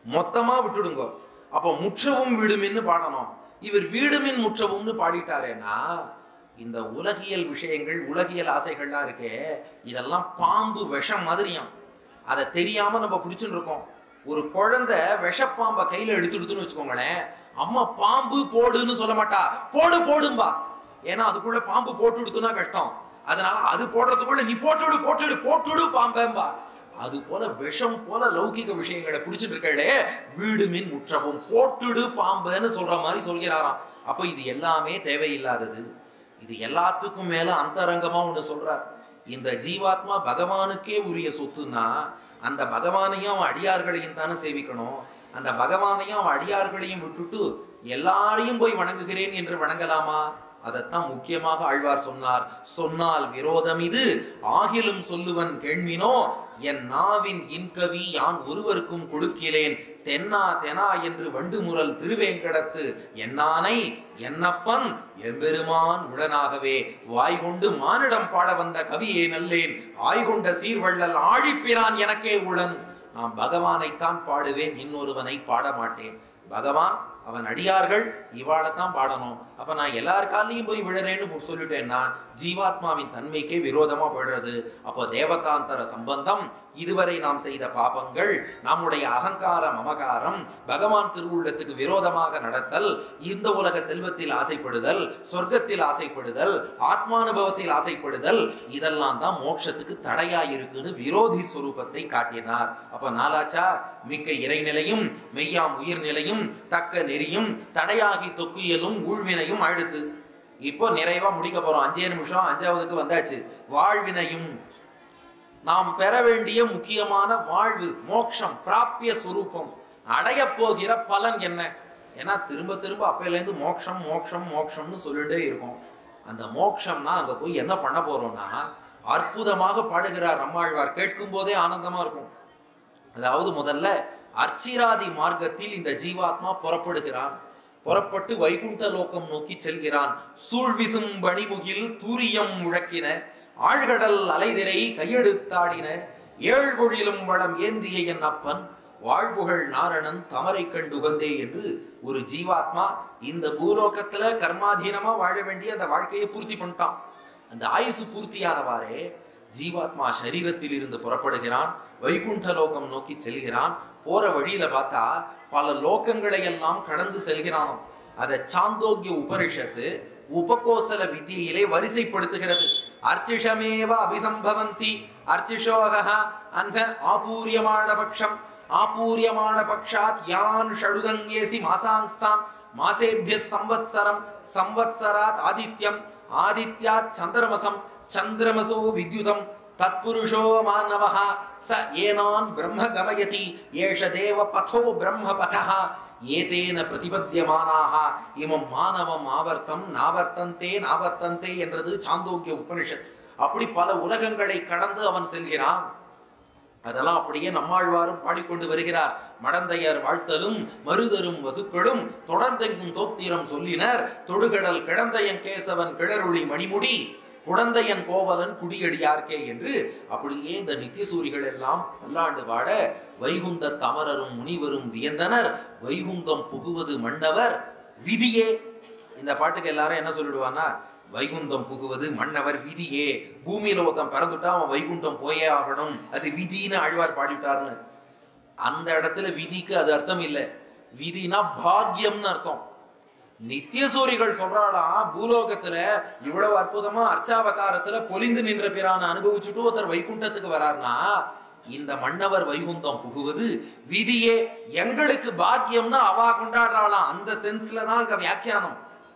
மொத்தமா விட்டுடுங்க அப்போ முற்றவும் விடுமின்னு பாடணும் இவர் வீடுமின் முற்றவும்னு பாடிட்டாரேன்னா இந்த உலகியல் விஷயங்கள் உலகியல் ஆசைகள்லாம் இருக்கே இதெல்லாம் பாம்பு விஷம் மாதிரியாம் அதை தெரியாம நம்ம பிடிச்சுட்டு இருக்கோம் ஒரு குழந்தை விஷப்பாம்பை கையில எடுத்துடுதுன்னு வச்சுக்கோங்களேன் அம்மா பாம்பு போடுன்னு சொல்ல மாட்டா போடு போடும்பா ஏன்னா அதுக்குள்ள பாம்பு போட்டு விடுத்துனா கஷ்டம் அதனால அது போடுறதுக்குள்ள நீ போட்டு விடு போட்டு விடு போட்டு விடு பாம்பேம்பா அது போல விஷம் போல லௌகிக விஷயங்களை பிடிச்சிட்டு இருக்கே வீடு மின் முற்றவும் போட்டுடு பாம்புன்னு சொல்ற மாதிரி சொல்கிறாராம் அப்போ இது எல்லாமே தேவையில்லாதது இது எல்லாத்துக்கும் மேல அந்தரங்கமா ஒண்ணு சொல்றார் இந்த ஜீவாத்மா பகவானுக்கே உரிய சொத்துன்னா அந்த பகவானையும் அவன் அடியார்களையும் தானே சேவிக்கணும் அந்த பகவானையும் அவன் அடியார்களையும் விட்டுட்டு எல்லாரையும் போய் வணங்குகிறேன் என்று வணங்கலாமா அதைத்தான் முக்கியமாக ஆழ்வார் சொன்னார் சொன்னால் விரோதம் இது ஆகிலும் சொல்லுவன் கேள்வினோ என் நாவின் இன்கவி யான் ஒருவருக்கும் கொடுக்கிறேன் தென்னா தெனா என்று வண்டுமுரல் திருவேங்கடத்து என்னானை என்னப்பன் எம்பெருமான் உடனாகவே வாய்கொண்டு மானிடம் பாட வந்த கவியே நல்லேன் ஆய்கொண்ட சீர்வள்ளல் ஆழிப்பிரான் எனக்கே உளன் நான் பகவானைத்தான் பாடுவேன் இன்னொருவனை பாட மாட்டேன் பகவான் அவன் அடியார்கள் இவாளைத்தான் பாடணும் அப்ப நான் எல்லார் காலையும் போய் விழறேன்னு சொல்லிட்டேன்னா ஜீவாத்மாவின் தன்மைக்கே விரோதமா போயிடுறது அப்போ தேவதாந்தர சம்பந்தம் இதுவரை நாம் செய்த பாபங்கள் நம்முடைய அகங்கார மமகாரம் பகவான் திருவுள்ளத்துக்கு விரோதமாக நடத்தல் இந்த உலக செல்வத்தில் ஆசைப்படுதல் சொர்க்கத்தில் ஆசைப்படுதல் ஆத்மானுபவத்தில் ஆசைப்படுதல் இதெல்லாம் தான் மோட்சத்துக்கு தடையா இருக்குன்னு விரோதி ஸ்வரூபத்தை காட்டினார் அப்ப நாலாச்சா மிக்க இறைநிலையும் மெய்யாம் உயிர்நிலையும் தக்க நெறியும் தடையாகி தொக்கியலும் ஊழ்வினையும் அழுத்து இப்போ நிறைவா முடிக்க போறோம் அஞ்சே நிமிஷம் அஞ்சாவதுக்கு வந்தாச்சு வாழ்வினையும் நாம் பெற வேண்டிய முக்கியமான வாழ்வு மோட்சம் பிராப்பிய சுரூபம் அடைய போகிற பலன் என்ன ஏன்னா திரும்ப திரும்ப அப்பையிலேருந்து மோட்சம் மோட்சம் மோட்சம்னு சொல்லிட்டே இருக்கும் அந்த மோட்சம்னா அங்க போய் என்ன பண்ண போறோம்னா அற்புதமாக பாடுகிறார் நம்மாழ்வார் கேட்கும் போதே ஆனந்தமா இருக்கும் அதாவது முதல்ல அர்ச்சிராதி மார்க்கத்தில் இந்த ஜீவாத்மா புறப்படுகிறான் புறப்பட்டு வைகுண்ட லோகம் நோக்கி செல்கிறான் சூழ்விசும் பணிமுகில் தூரியம் முழக்கின ஆழ்கடல் அலைதிரை கையெடுத்தாடின ஏழ்பொழிலும் வளம் ஏந்திய என் அப்பன் வாழ்வுகள் நாரணன் தமரை கண்டுகந்தே என்று ஒரு ஜீவாத்மா இந்த பூலோகத்துல கர்மாதீனமா வாழ வேண்டிய அந்த வாழ்க்கையை பூர்த்தி பண்ணிட்டான் அந்த ஆயுசு பூர்த்தியானவாறே ஜீவாத்மா சரீரத்தில் இருந்து புறப்படுகிறான் வைகுண்ட லோகம் நோக்கி செல்கிறான் போற வழியில பார்த்தா பல லோகங்களை எல்லாம் கடந்து செல்கிறானாம் அதை சாந்தோக்கிய உபனிஷத்து உபகோசல வித்தியிலே வரிசைப்படுத்துகிறது அர்ச்சிஷமேவ அபிசம்பவந்தி அர்ச்சிஷோக அந்த ஆபூரியமான பட்சம் ஆபூரியமான பக்ஷாத் யான் ஷடுதங்கேசி மாசாங்ஸ்தான் மாசேபிய சம்வத்சரம் சம்வத்சராத் ஆதித்யம் ஆதித்யாத் சந்திரமசம் சந்திரமசோ வித்யுதம் தத்புருஷோ மானவः ச ஏனான் பிரம்ம கமயதி ஏஷ தேவ பதோ பிரம்ம பதः ஏதேன பிரதிபத்தியமானாக இமம் மானவம் ஆவர்த்தம் நாவர்த்தந்தே நாவர்த்தந்தே என்றது சாந்தோக்கிய உபனிஷத் அப்படி பல உலகங்களை கடந்து அவன் செல்கிறான் அதெல்லாம் அப்படியே நம்மாழ்வாரும் பாடிக்கொண்டு வருகிறார் மடந்தையர் வாழ்த்தலும் மருதரும் வசுக்களும் தொடர்ந்தெங்கும் தோத்திரம் சொல்லினர் தொடுகடல் கிழந்தையன் கேசவன் கிளருளி மணிமுடி குழந்தையன் கோவலன் குடியடியார்க்கே என்று அப்படியே இந்த நித்தியசூரிகள் எல்லாம் பல்லாண்டு பாட வைகுந்த தமரரும் முனிவரும் வியந்தனர் வைகுந்தம் புகுவது மன்னவர் விதியே இந்த பாட்டுக்கு எல்லாரும் என்ன சொல்லிடுவான்னா வைகுந்தம் புகுவது மன்னவர் விதியே பூமியில ஒருத்தன் பிறந்துட்டா அவன் வைகுண்டம் போயே ஆகணும் அது விதின்னு ஆழ்வார் பாடிட்டார்னு அந்த இடத்துல விதிக்கு அது அர்த்தம் இல்லை விதினா பாக்கியம்னு அர்த்தம் நித்தியசூரிகள் சொல்றாளாம் பூலோகத்துல இவ்வளவு அற்புதமா அர்ச்சாவதாரத்துல பொலிந்து நின்ற பிரான அனுபவிச்சுட்டு ஒருத்தர் வைகுண்டத்துக்கு வரார்னா இந்த மன்னவர் வைகுந்தம் புகுவது விதியே எங்களுக்கு பாக்கியம்னு அவா கொண்டாடுறாளாம் அந்த சென்ஸ்ல தான் அங்க வியாக்கியானம்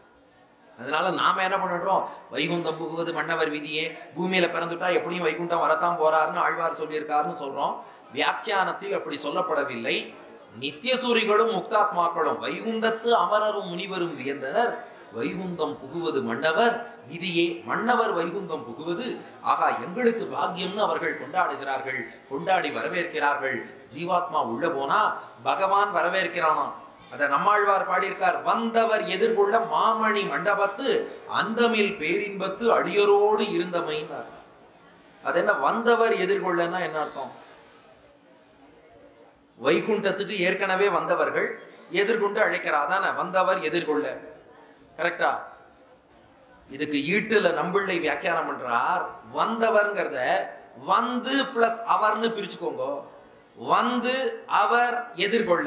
அதனால நாம என்ன பண்ணிடுறோம் வைகுந்தம் புகுவது மன்னவர் விதியே பூமியில பிறந்துட்டா எப்படியும் வைகுண்டம் வரத்தான் போறாருன்னு ஆழ்வார் சொல்லியிருக்காருன்னு சொல்றோம் வியாக்கியானத்தில் அப்படி சொல்லப்படவில்லை நித்தியசூரிகளும் முக்தாத்மாக்களும் வைகுந்தத்து அமரரும் முனிவரும் வியந்தனர் வைகுந்தம் புகுவது மன்னவர் விதியே மன்னவர் வைகுந்தம் புகுவது ஆகா எங்களுக்கு பாக்கியம்னு அவர்கள் கொண்டாடுகிறார்கள் கொண்டாடி வரவேற்கிறார்கள் ஜீவாத்மா உள்ள போனா பகவான் வரவேற்கிறானாம் அதை நம்மாழ்வார் பாடியிருக்கார் வந்தவர் எதிர்கொள்ள மாமணி மண்டபத்து அந்தமில் பேரின்பத்து அடியரோடு இருந்தமைன்னார் அது என்ன வந்தவர் எதிர்கொள்ளன்னா என்ன அர்த்தம் வைகுண்டத்துக்கு ஏற்கனவே வந்தவர்கள் எதிர்கொண்டு அழைக்கிறா அதானே வந்தவர் எதிர்கொள்ள கரெக்டா இதுக்கு ஈட்டுல நம்பிள்ளை வியாக்கியானம் பண்றார் வந்தவர்ங்கிறத வந்து பிளஸ் அவர்னு பிரிச்சுக்கோங்க வந்து அவர் எதிர்கொள்ள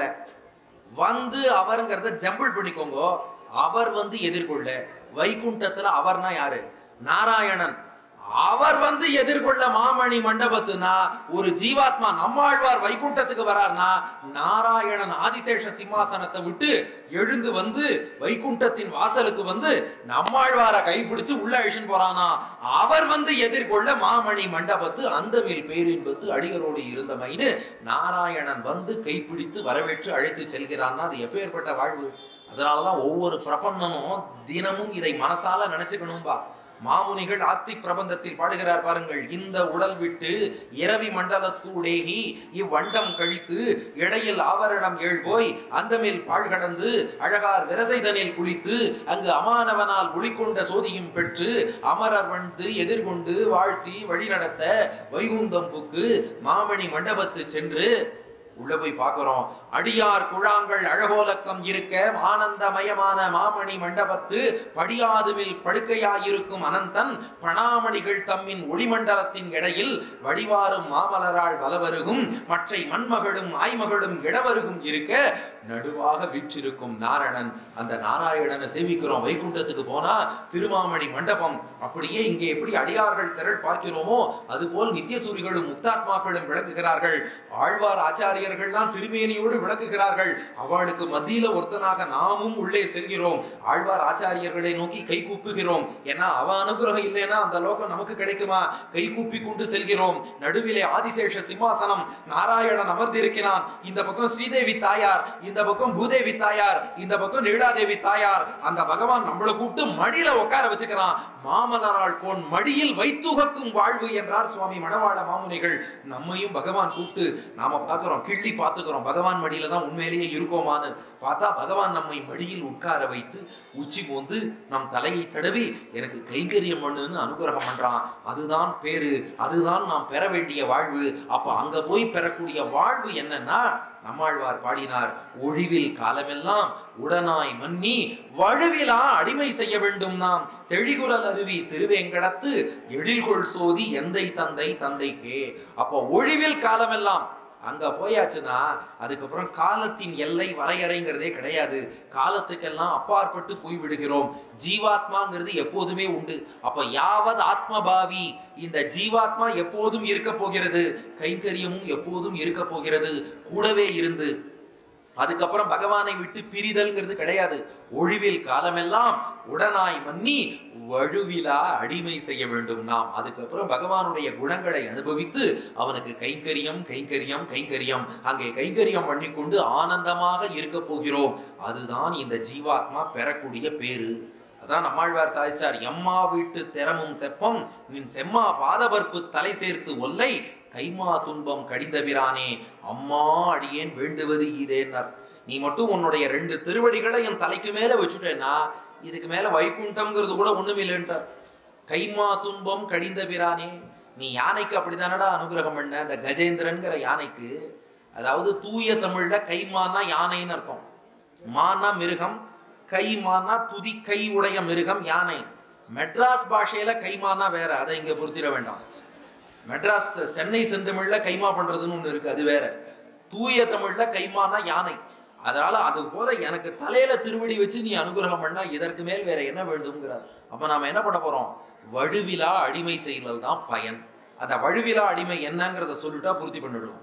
வந்து அவர்ங்கிறத ஜம்பிள் பண்ணிக்கோங்க அவர் வந்து எதிர்கொள்ள வைகுண்டத்துல அவர்னா யாரு நாராயணன் அவர் வந்து எதிர்கொள்ள மாமணி மண்டபத்துனா ஒரு ஜீவாத்மா நம்மாழ்வார் வைகுண்டத்துக்கு வரார்னா நாராயணன் ஆதிசேஷ சிம்மாசனத்தை விட்டு எழுந்து வந்து வைகுண்டத்தின் வாசலுக்கு வந்து நம்மாழ்வார கைப்பிடிச்சு உள்ள அழிச்சுன்னு போறானா அவர் வந்து எதிர்கொள்ள மாமணி மண்டபத்து அந்தமில் பேரின்பத்து அடிகரோடு இருந்தமைன்னு நாராயணன் வந்து கைப்பிடித்து வரவேற்று அழைத்து செல்கிறான்னா அது எப்பேற்பட்ட வாழ்வு அதனாலதான் ஒவ்வொரு பிரபன்னனும் தினமும் இதை மனசால நினைச்சுக்கணும்பா மாமுனிகள் ஆத்தி பிரபந்தத்தில் பாடுகிறார் பாருங்கள் இந்த உடல் விட்டு இரவி மண்டலத்தூடேகி இவ்வண்டம் கழித்து இடையில் ஆவரணம் ஏழ்போய் அந்தமில் பாழ் கடந்து அழகார் விரசைதனில் குளித்து அங்கு அமானவனால் ஒளிக்கொண்ட சோதியும் பெற்று அமரர் வந்து எதிர்கொண்டு வாழ்த்தி வழிநடத்த வைகுந்தம் புக்கு மாமணி மண்டபத்து சென்று உள்ள போய் பார்க்கிறோம் அடியார் குழாங்கள் அழகோலக்கம் இருக்க ஆனந்தமயமான மாமணி மண்டபத்து படியாதுவில் படுக்கையாயிருக்கும் அனந்தன் பணாமணிகள் தம்மின் ஒளிமண்டலத்தின் இடையில் வடிவாரும் மாமலரால் வலவருகும் மற்றை மண்மகளும் ஆய்மகளும் இடவருகும் இருக்க நடுவாக வீற்றிருக்கும் நாரணன் அந்த நாராயணனை சேவிக்கிறோம் வைகுண்டத்துக்கு போனா திருமாமணி மண்டபம் அப்படியே இங்கே எப்படி அடியார்கள் திரள் பார்க்கிறோமோ அதுபோல் நித்தியசூரிகளும் முத்தாத்மாக்களும் விளக்குகிறார்கள் ஆழ்வார் ஆச்சாரியர்கள்லாம் திருமேனியோடு விளக்குகிறார்கள் அவளுக்கு மத்தியில ஒருத்தனாக நாமும் உள்ளே செல்கிறோம் ஆழ்வார் ஆச்சாரியர்களை நோக்கி கை கூப்புகிறோம் ஏன்னா அவ அனுகிரகம் இல்லைன்னா அந்த லோகம் நமக்கு கிடைக்குமா கை கூப்பி கொண்டு செல்கிறோம் நடுவிலே ஆதிசேஷ சிம்மாசனம் நாராயணன் அமர்ந்திருக்கிறான் இந்த பக்கம் ஸ்ரீதேவி தாயார் இந்த பக்கம் பூதேவி தாயார் இந்த பக்கம் நீலாதேவி தாயார் அந்த பகவான் நம்மளை கூப்பிட்டு மடியில உட்கார வச்சுக்கிறான் மாமலரால் கோன் மடியில் வைத்துகக்கும் வாழ்வு என்றார் சுவாமி மணவாள மாமுனிகள் நம்மையும் பகவான் கூப்பிட்டு நாம பார்க்கிறோம் கிள்ளி பார்த்துக்கிறோம் பகவான் மடியில தான் உண்மையிலேயே இருக்கோமான்னு பார்த்தா பகவான் நம்மை மடியில் உட்கார வைத்து உச்சி போந்து நம் தலையை தடவி எனக்கு கைங்கரியம் பண்ணுன்னு அனுகிரகம் பண்றான் அதுதான் பேரு அதுதான் நாம் பெற வேண்டிய வாழ்வு அப்ப அங்க போய் பெறக்கூடிய வாழ்வு என்னன்னா நம்மாழ்வார் பாடினார் ஒழிவில் காலமெல்லாம் உடனாய் மன்னி வழுவிலா அடிமை செய்ய வேண்டும் நாம் தெழிகுரல் அருவி திருவேங்கடத்து எழில்கொள் சோதி எந்தை தந்தை தந்தைக்கே அப்போ ஒழிவில் காலமெல்லாம் அங்க போயாச்சுன்னா அதுக்கப்புறம் காலத்தின் எல்லை வரையறைங்கிறதே கிடையாது காலத்துக்கெல்லாம் அப்பாற்பட்டு போய் விடுகிறோம் ஜீவாத்மாங்கிறது எப்போதுமே உண்டு அப்ப யாவது ஆத்மபாவி இந்த ஜீவாத்மா எப்போதும் இருக்க போகிறது கைங்கரியமும் எப்போதும் இருக்க போகிறது கூடவே இருந்து அதுக்கப்புறம் பகவானை விட்டு பிரிதல்ங்கிறது கிடையாது ஒழிவில் காலமெல்லாம் உடனாய் மன்னி வழுவிலா அடிமை செய்ய வேண்டும் நாம் அதுக்கப்புறம் பகவானுடைய குணங்களை அனுபவித்து அவனுக்கு கைங்கரியம் கைங்கரியம் கைங்கரியம் அங்கே கைங்கரியம் பண்ணிக்கொண்டு ஆனந்தமாக இருக்க போகிறோம் அதுதான் இந்த ஜீவாத்மா பெறக்கூடிய பேரு அதான் நம்மாழ்வார் சாதிச்சார் எம்மா வீட்டு திறமும் செப்பம் நின் செம்மா பாதவர்ப்பு தலை சேர்த்து ஒல்லை கைமா துன்பம் கடிந்தபிரானே அம்மா அடியேன் வேண்டுவது இதேனர் நீ மட்டும் உன்னுடைய ரெண்டு திருவடிகளை என் தலைக்கு மேல வச்சுட்டேன்னா இதுக்கு மேல வைகுண்டம்ங்கிறது கூட ஒண்ணும் இல்லைன்ட்டார் கைமா துன்பம் கடிந்த பிரானே நீ யானைக்கு அப்படிதானடா அனுகிரகம் பண்ண இந்த கஜேந்திரன்கிற யானைக்கு அதாவது தூய தமிழ்ல கைமானா யானைன்னு அர்த்தம் மானா மிருகம் கைமானா துதி கை உடைய மிருகம் யானை மெட்ராஸ் பாஷையில கைமானா வேற அதை இங்க பொருத்திட வேண்டாம் மெட்ராஸ் சென்னை செந்தமிழ்ல கைமா பண்றதுன்னு ஒண்ணு இருக்கு அது வேற தூய தமிழ்ல கைமானா யானை அதனால அது போல எனக்கு தலையில திருவடி வச்சு நீ அனுகிரகம் பண்ணா இதற்கு மேல் வேற என்ன வேண்டும்ங்கிறார் அப்ப நாம என்ன பண்ண போறோம் வழுவிலா அடிமை செய்தல் தான் பயன் அந்த வழுவிலா அடிமை என்னங்கிறத சொல்லிட்டா பூர்த்தி பண்ணிடலாம்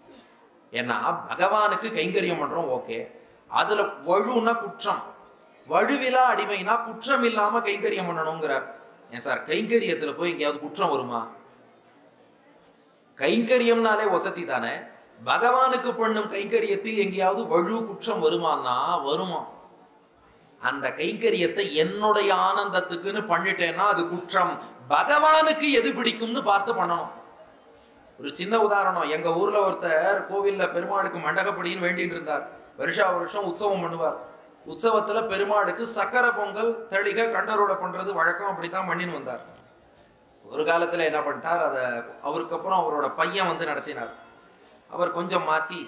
ஏன்னா பகவானுக்கு கைங்கரியம் பண்றோம் ஓகே அதுல வழுன்னா குற்றம் வழுவிலா அடிமைனா குற்றம் இல்லாம கைங்கரியம் பண்ணணுங்கிறார் ஏன் சார் கைங்கரியத்துல போய் எங்கேயாவது குற்றம் வருமா கைங்கரியம்னாலே வசதி தானே பகவானுக்கு பண்ணும் கைங்கரியத்தில் எங்கேயாவது வழு குற்றம் வருமானா வருமா அந்த கைங்கரியத்தை என்னுடைய ஆனந்தத்துக்குன்னு பண்ணிட்டேன்னா அது குற்றம் பகவானுக்கு எது பிடிக்கும்னு பார்த்து பண்ணணும் ஒரு சின்ன உதாரணம் எங்க ஊர்ல ஒருத்தர் கோவில்ல பெருமாளுக்கு மண்டகப்படின்னு வேண்டிட்டு இருந்தார் வருஷா வருஷம் உற்சவம் பண்ணுவார் உற்சவத்துல பெருமாளுக்கு சக்கரை பொங்கல் தெளிக கண்டரோட பண்றது வழக்கம் அப்படித்தான் பண்ணின்னு வந்தார் ஒரு காலத்துல என்ன பண்ணிட்டார் அதை அவருக்கு அப்புறம் அவரோட பையன் வந்து நடத்தினார் அவர் கொஞ்சம் மாத்தி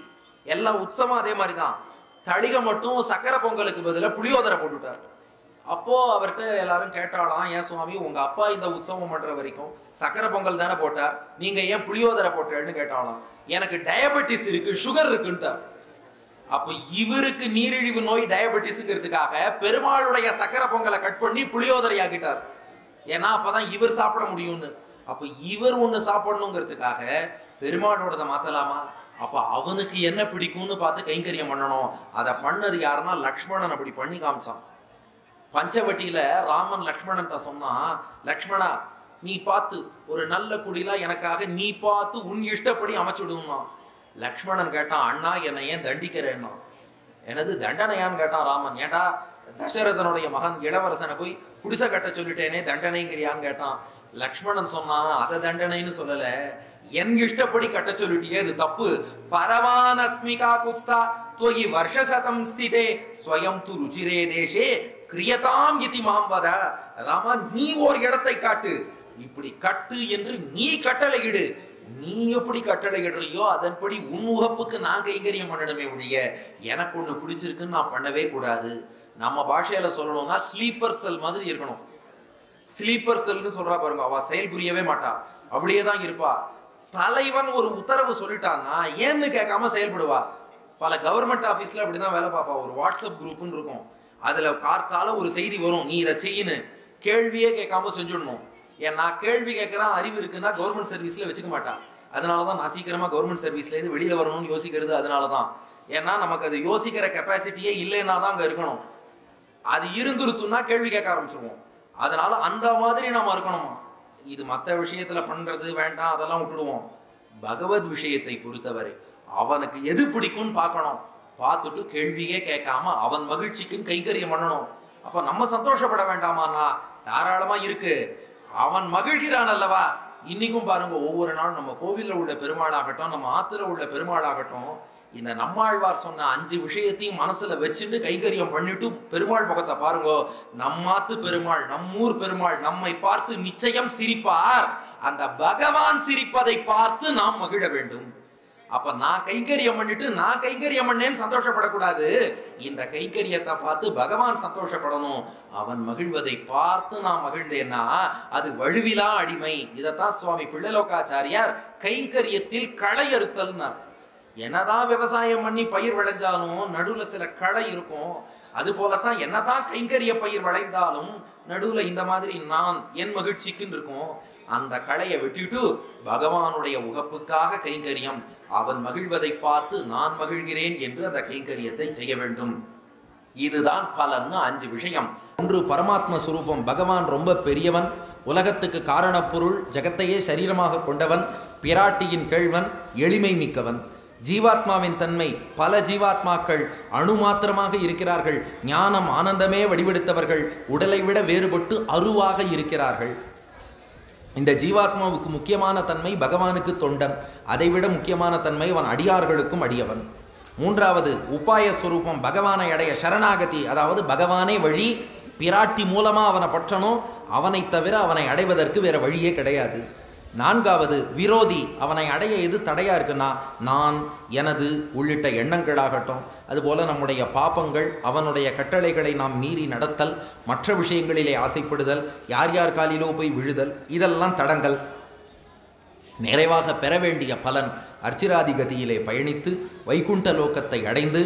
எல்லாம் உற்சவம் அதே மாதிரி தான் தளிகை மட்டும் சக்கரை பொங்கலுக்கு பதிலாக புளியோதரை போட்டுவிட்டார் அப்போ அவர்கிட்ட எல்லாரும் கேட்டாலாம் ஏன் சுவாமி உங்க அப்பா இந்த உற்சவம் பண்ற வரைக்கும் சக்கரை பொங்கல் தானே போட்டார் நீங்க ஏன் புளியோதரை போட்டேன்னு கேட்டாலாம் எனக்கு டயபெட்டிஸ் இருக்கு சுகர் இருக்குன்ட்டார் அப்போ இவருக்கு நீரிழிவு நோய் டயபெட்டிஸ்ங்கிறதுக்காக பெருமாளுடைய சக்கரை பொங்கலை கட் பண்ணி புளியோதரை ஆக்கிட்டார் ஏன்னா அப்பதான் இவர் சாப்பிட முடியும்னு அப்போ இவர் ஒன்று சாப்பிடணுங்கிறதுக்காக பெருமாளோடத மாத்தலாமா அப்போ அவனுக்கு என்ன பிடிக்கும்னு பார்த்து கைங்கரியம் பண்ணணும் அதை பண்ணது யாருன்னா லக்ஷ்மணன் அப்படி பண்ணி காமிச்சான் பஞ்சவட்டியில ராமன் லக்ஷ்மணன்ட்ட சொன்னான் லக்ஷ்மணா நீ பார்த்து ஒரு நல்ல குடிலா எனக்காக நீ பார்த்து உன் இஷ்டப்படி அமைச்சுடுமா லக்ஷ்மணன் கேட்டான் அண்ணா என்னை ஏன் தண்டிக்கிறேன்னா எனது தண்டனையான்னு கேட்டான் ராமன் ஏண்டா தசரதனுடைய மகன் இளவரசனை போய் குடிசை கட்ட சொல்லிட்டேனே தண்டனைங்கிறியான்னு கேட்டான் லக்ஷ்மணன் சொன்னான் அதை தண்டனைன்னு சொல்லல என் இஷ்டப்படி கட்ட சொல்லிட்டியே இது தப்பு பரவானஸ்மிகா குஸ்தா त्वयि वर्षशतं स्थिते स्वयं तु ருச்சிரே தேசே கிரியதாம் இதி மாம் வத ராமா நீ ஒரு இடத்தை காட்டு இப்படி கட்டு என்று நீ கட்டளையிடு நீ எப்படி கட்டளையிடுறியோ அதன்படி உன் உகப்புக்கு நான் கைங்கரியம் பண்ணணுமே ஒழிய எனக்கு ஒண்ணு பிடிச்சிருக்குன்னு நான் பண்ணவே கூடாது நம்ம பாஷையில சொல்லணும்னா ஸ்லீப்பர் செல் மாதிரி இருக்கணும் ஸ்லீப்பர் செல்னு சொல்றா பாருங்க அவ செயல் புரியவே மாட்டா அப்படியே தான் இருப்பா தலைவன் ஒரு உத்தரவு சொல்லிட்டான்னா ஏன்னு கேட்காம செயல்படுவா பல கவர்மெண்ட் ஆஃபீஸ்ல அப்படிதான் வேலை பார்ப்பா ஒரு வாட்ஸ்அப் குரூப்னு இருக்கும் அதுல கார்த்தால ஒரு செய்தி வரும் நீ இதை செய்யு கேள்வியே கேட்காம செஞ்சிடணும் ஏன் நான் கேள்வி கேட்கறேன் அறிவு இருக்குன்னா கவர்மெண்ட் சர்வீஸ்ல வச்சுக்க மாட்டான் அதனால தான் நான் சீக்கிரமா கவர்மெண்ட் சர்வீஸ்ல இருந்து வெளியில வரணும்னு யோசிக்கிறது அதனால தான் ஏன்னா நமக்கு அது யோசிக்கிற கெப்பாசிட்டியே இல்லைன்னா தான் அங்க இருக்கணும் அது இருந்துருத்துன்னா கேள்வி கேட்க ஆரம்பிச்சிருவோம் அதனால அந்த மாதிரி நாம இருக்கணுமா இது மற்ற விஷயத்துல பண்றது வேண்டாம் அதெல்லாம் விட்டுடுவோம் பகவத் விஷயத்தை பொறுத்தவரை அவனுக்கு எது பிடிக்கும்னு பார்க்கணும் பார்த்துட்டு கேள்வியே கேட்காம அவன் மகிழ்ச்சிக்குன்னு கைங்கரியம் பண்ணணும் அப்ப நம்ம சந்தோஷப்பட வேண்டாமாண்ணா தாராளமா இருக்கு அவன் மகிழ்கிறான் அல்லவா இன்னைக்கும் பாருங்க ஒவ்வொரு நாளும் நம்ம கோவில்ல உள்ள பெருமாளாகட்டும் நம்ம ஆத்துல உள்ள பெருமாளாகட்டும் இந்த நம்மாழ்வார் சொன்ன அஞ்சு விஷயத்தையும் மனசுல வச்சுட்டு கைங்கரியம் பண்ணிட்டு பெருமாள் முகத்தை பாருங்க நம்மாத்து பெருமாள் நம்மூர் பெருமாள் நம்மை பார்த்து நிச்சயம் சிரிப்பார் அந்த பகவான் சிரிப்பதை பார்த்து நாம் மகிழ வேண்டும் அப்ப நான் கைங்கரியம் பண்ணிட்டு நான் கைங்கரியம் பண்ணேன்னு சந்தோஷப்படக்கூடாது இந்த கைங்கரியத்தை பார்த்து பகவான் சந்தோஷப்படணும் அவன் மகிழ்வதை பார்த்து நான் மகிழ்ந்தேன்னா அது வழுவிலா அடிமை இதைத்தான் சுவாமி பிள்ளலோகாச்சாரியார் கைங்கரியத்தில் களை அறுத்தல்னார் என்னதான் விவசாயம் பண்ணி பயிர் விளைஞ்சாலும் நடுவுல சில களை இருக்கும் அது போலத்தான் என்னதான் கைங்கரிய பயிர் விளைந்தாலும் நடுவுல இந்த மாதிரி நான் என் மகிழ்ச்சிக்குன்னு இருக்கும் அந்த களையை வெட்டிட்டு பகவானுடைய உகப்புக்காக கைங்கரியம் அவன் மகிழ்வதை பார்த்து நான் மகிழ்கிறேன் என்று அந்த கைங்கரியத்தை செய்ய வேண்டும் இதுதான் பலன்னு அஞ்சு விஷயம் ஒன்று பரமாத்ம சுரூபம் பகவான் ரொம்ப பெரியவன் உலகத்துக்கு காரணப் பொருள் ஜகத்தையே சரீரமாக கொண்டவன் பிராட்டியின் கேழ்வன் எளிமை மிக்கவன் ஜீவாத்மாவின் தன்மை பல ஜீவாத்மாக்கள் அணு மாத்திரமாக இருக்கிறார்கள் ஞானம் ஆனந்தமே வடிவெடுத்தவர்கள் உடலை விட வேறுபட்டு அருவாக இருக்கிறார்கள் இந்த ஜீவாத்மாவுக்கு முக்கியமான தன்மை பகவானுக்கு தொண்டன் அதைவிட முக்கியமான தன்மை அவன் அடியார்களுக்கும் அடியவன் மூன்றாவது உபாய ஸ்வரூபம் பகவானை அடைய சரணாகதி அதாவது பகவானே வழி பிராட்டி மூலமா அவனை பற்றணும் அவனை தவிர அவனை அடைவதற்கு வேற வழியே கிடையாது நான்காவது விரோதி அவனை அடைய எது தடையா இருக்குன்னா நான் எனது உள்ளிட்ட எண்ணங்களாகட்டும் அதுபோல நம்முடைய பாப்பங்கள் அவனுடைய கட்டளைகளை நாம் மீறி நடத்தல் மற்ற விஷயங்களிலே ஆசைப்படுதல் யார் யார் காலிலோ போய் விழுதல் இதெல்லாம் தடங்கள் நிறைவாக பெற வேண்டிய பலன் அர்ச்சிராதி கதியிலே பயணித்து வைகுண்ட லோகத்தை அடைந்து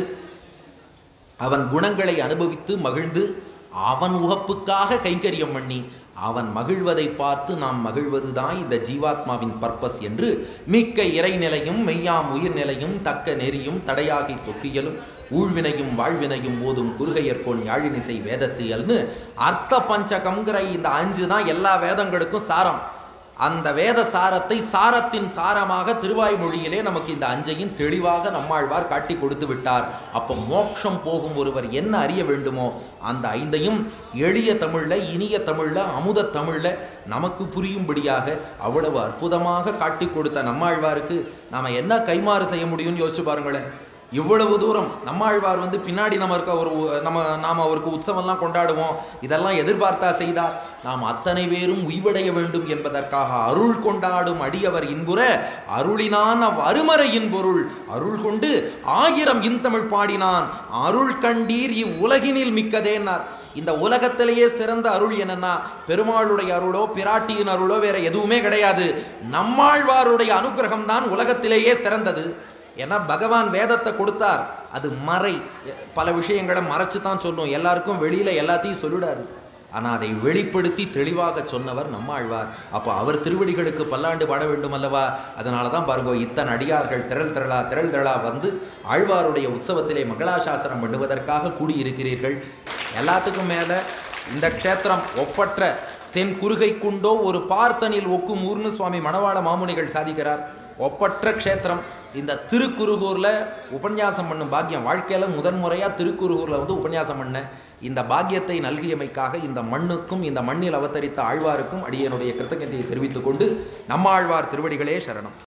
அவன் குணங்களை அனுபவித்து மகிழ்ந்து அவன் உகப்புக்காக கைங்கரியம் பண்ணி அவன் மகிழ்வதை பார்த்து நாம் மகிழ்வதுதான் இந்த ஜீவாத்மாவின் பர்பஸ் என்று மிக்க இறைநிலையும் மெய்யாம் உயிர்நிலையும் தக்க நெறியும் தடையாகி தொக்கியலும் ஊழ்வினையும் வாழ்வினையும் ஓதும் குறுகையர்கோன் யாழினிசை வேதத்தியல்னு அர்த்த பஞ்சகம்ங்கிற இந்த அஞ்சு தான் எல்லா வேதங்களுக்கும் சாரம் அந்த வேத சாரத்தை சாரத்தின் சாரமாக திருவாய்மொழியிலே நமக்கு இந்த அஞ்சையும் தெளிவாக நம்மாழ்வார் காட்டி கொடுத்து விட்டார் அப்போ மோட்சம் போகும் ஒருவர் என்ன அறிய வேண்டுமோ அந்த ஐந்தையும் எளிய தமிழ்ல இனிய தமிழ்ல அமுத தமிழ்ல நமக்கு புரியும்படியாக அவ்வளவு அற்புதமாக காட்டி கொடுத்த நம்மாழ்வாருக்கு நாம என்ன கைமாறு செய்ய முடியும்னு யோசிச்சு பாருங்களேன் இவ்வளவு தூரம் நம்மாழ்வார் வந்து பின்னாடி நம்ம இருக்க ஒரு உ- நம்ம நாம் அவருக்கு உற்சவம்லாம் கொண்டாடுவோம் இதெல்லாம் எதிர்பார்த்தா செய்தார் நாம் அத்தனை பேரும் உய்வடைய வேண்டும் என்பதற்காக அருள் கொண்டாடும் அடியவர் இன்புற அருளினான் அவ் அருமறையின் பொருள் அருள் கொண்டு ஆயிரம் இன்தமிழ் பாடினான் அருள் கண்டீர் இவ்வுலகினில் மிக்கதேன்னார் இந்த உலகத்திலேயே சிறந்த அருள் என்னன்னா பெருமாளுடைய அருளோ பிராட்டியின் அருளோ வேற எதுவுமே கிடையாது நம்மாழ்வாருடைய அனுகிரகம் தான் உலகத்திலேயே சிறந்தது ஏன்னா பகவான் வேதத்தை கொடுத்தார் அது மறை பல விஷயங்களை மறைச்சு தான் சொல்லும் எல்லாருக்கும் வெளியில எல்லாத்தையும் சொல்லிடாது ஆனால் அதை வெளிப்படுத்தி தெளிவாக சொன்னவர் நம்மாழ்வார் அப்போ அவர் திருவடிகளுக்கு பல்லாண்டு பாட வேண்டும் அல்லவா அதனால தான் பாருங்க இத்தனை அடியார்கள் திரள் திரளா திரள் திரளா வந்து ஆழ்வாருடைய உற்சவத்திலே மங்களாசாசனம் பண்ணுவதற்காக கூடியிருக்கிறீர்கள் எல்லாத்துக்கும் மேலே இந்த க்ஷேத்திரம் ஒப்பற்ற தென் குறுகை குண்டோ ஒரு பார்த்தனில் ஒக்கும் ஊர்னு சுவாமி மணவாள மாமுனிகள் சாதிக்கிறார் ஒப்பற்ற க்ஷேத்திரம் இந்த திருக்குறுகூரில் உபன்யாசம் பண்ணும் பாக்கியம் வாழ்க்கையில் முதன்முறையாக திருக்குறுகூரில் வந்து உபன்யாசம் பண்ணேன் இந்த பாக்கியத்தை நல்கியமைக்காக இந்த மண்ணுக்கும் இந்த மண்ணில் அவதரித்த ஆழ்வாருக்கும் அடியனுடைய கிருத்தகத்தையை தெரிவித்துக் கொண்டு நம்மாழ்வார் திருவடிகளே சரணம்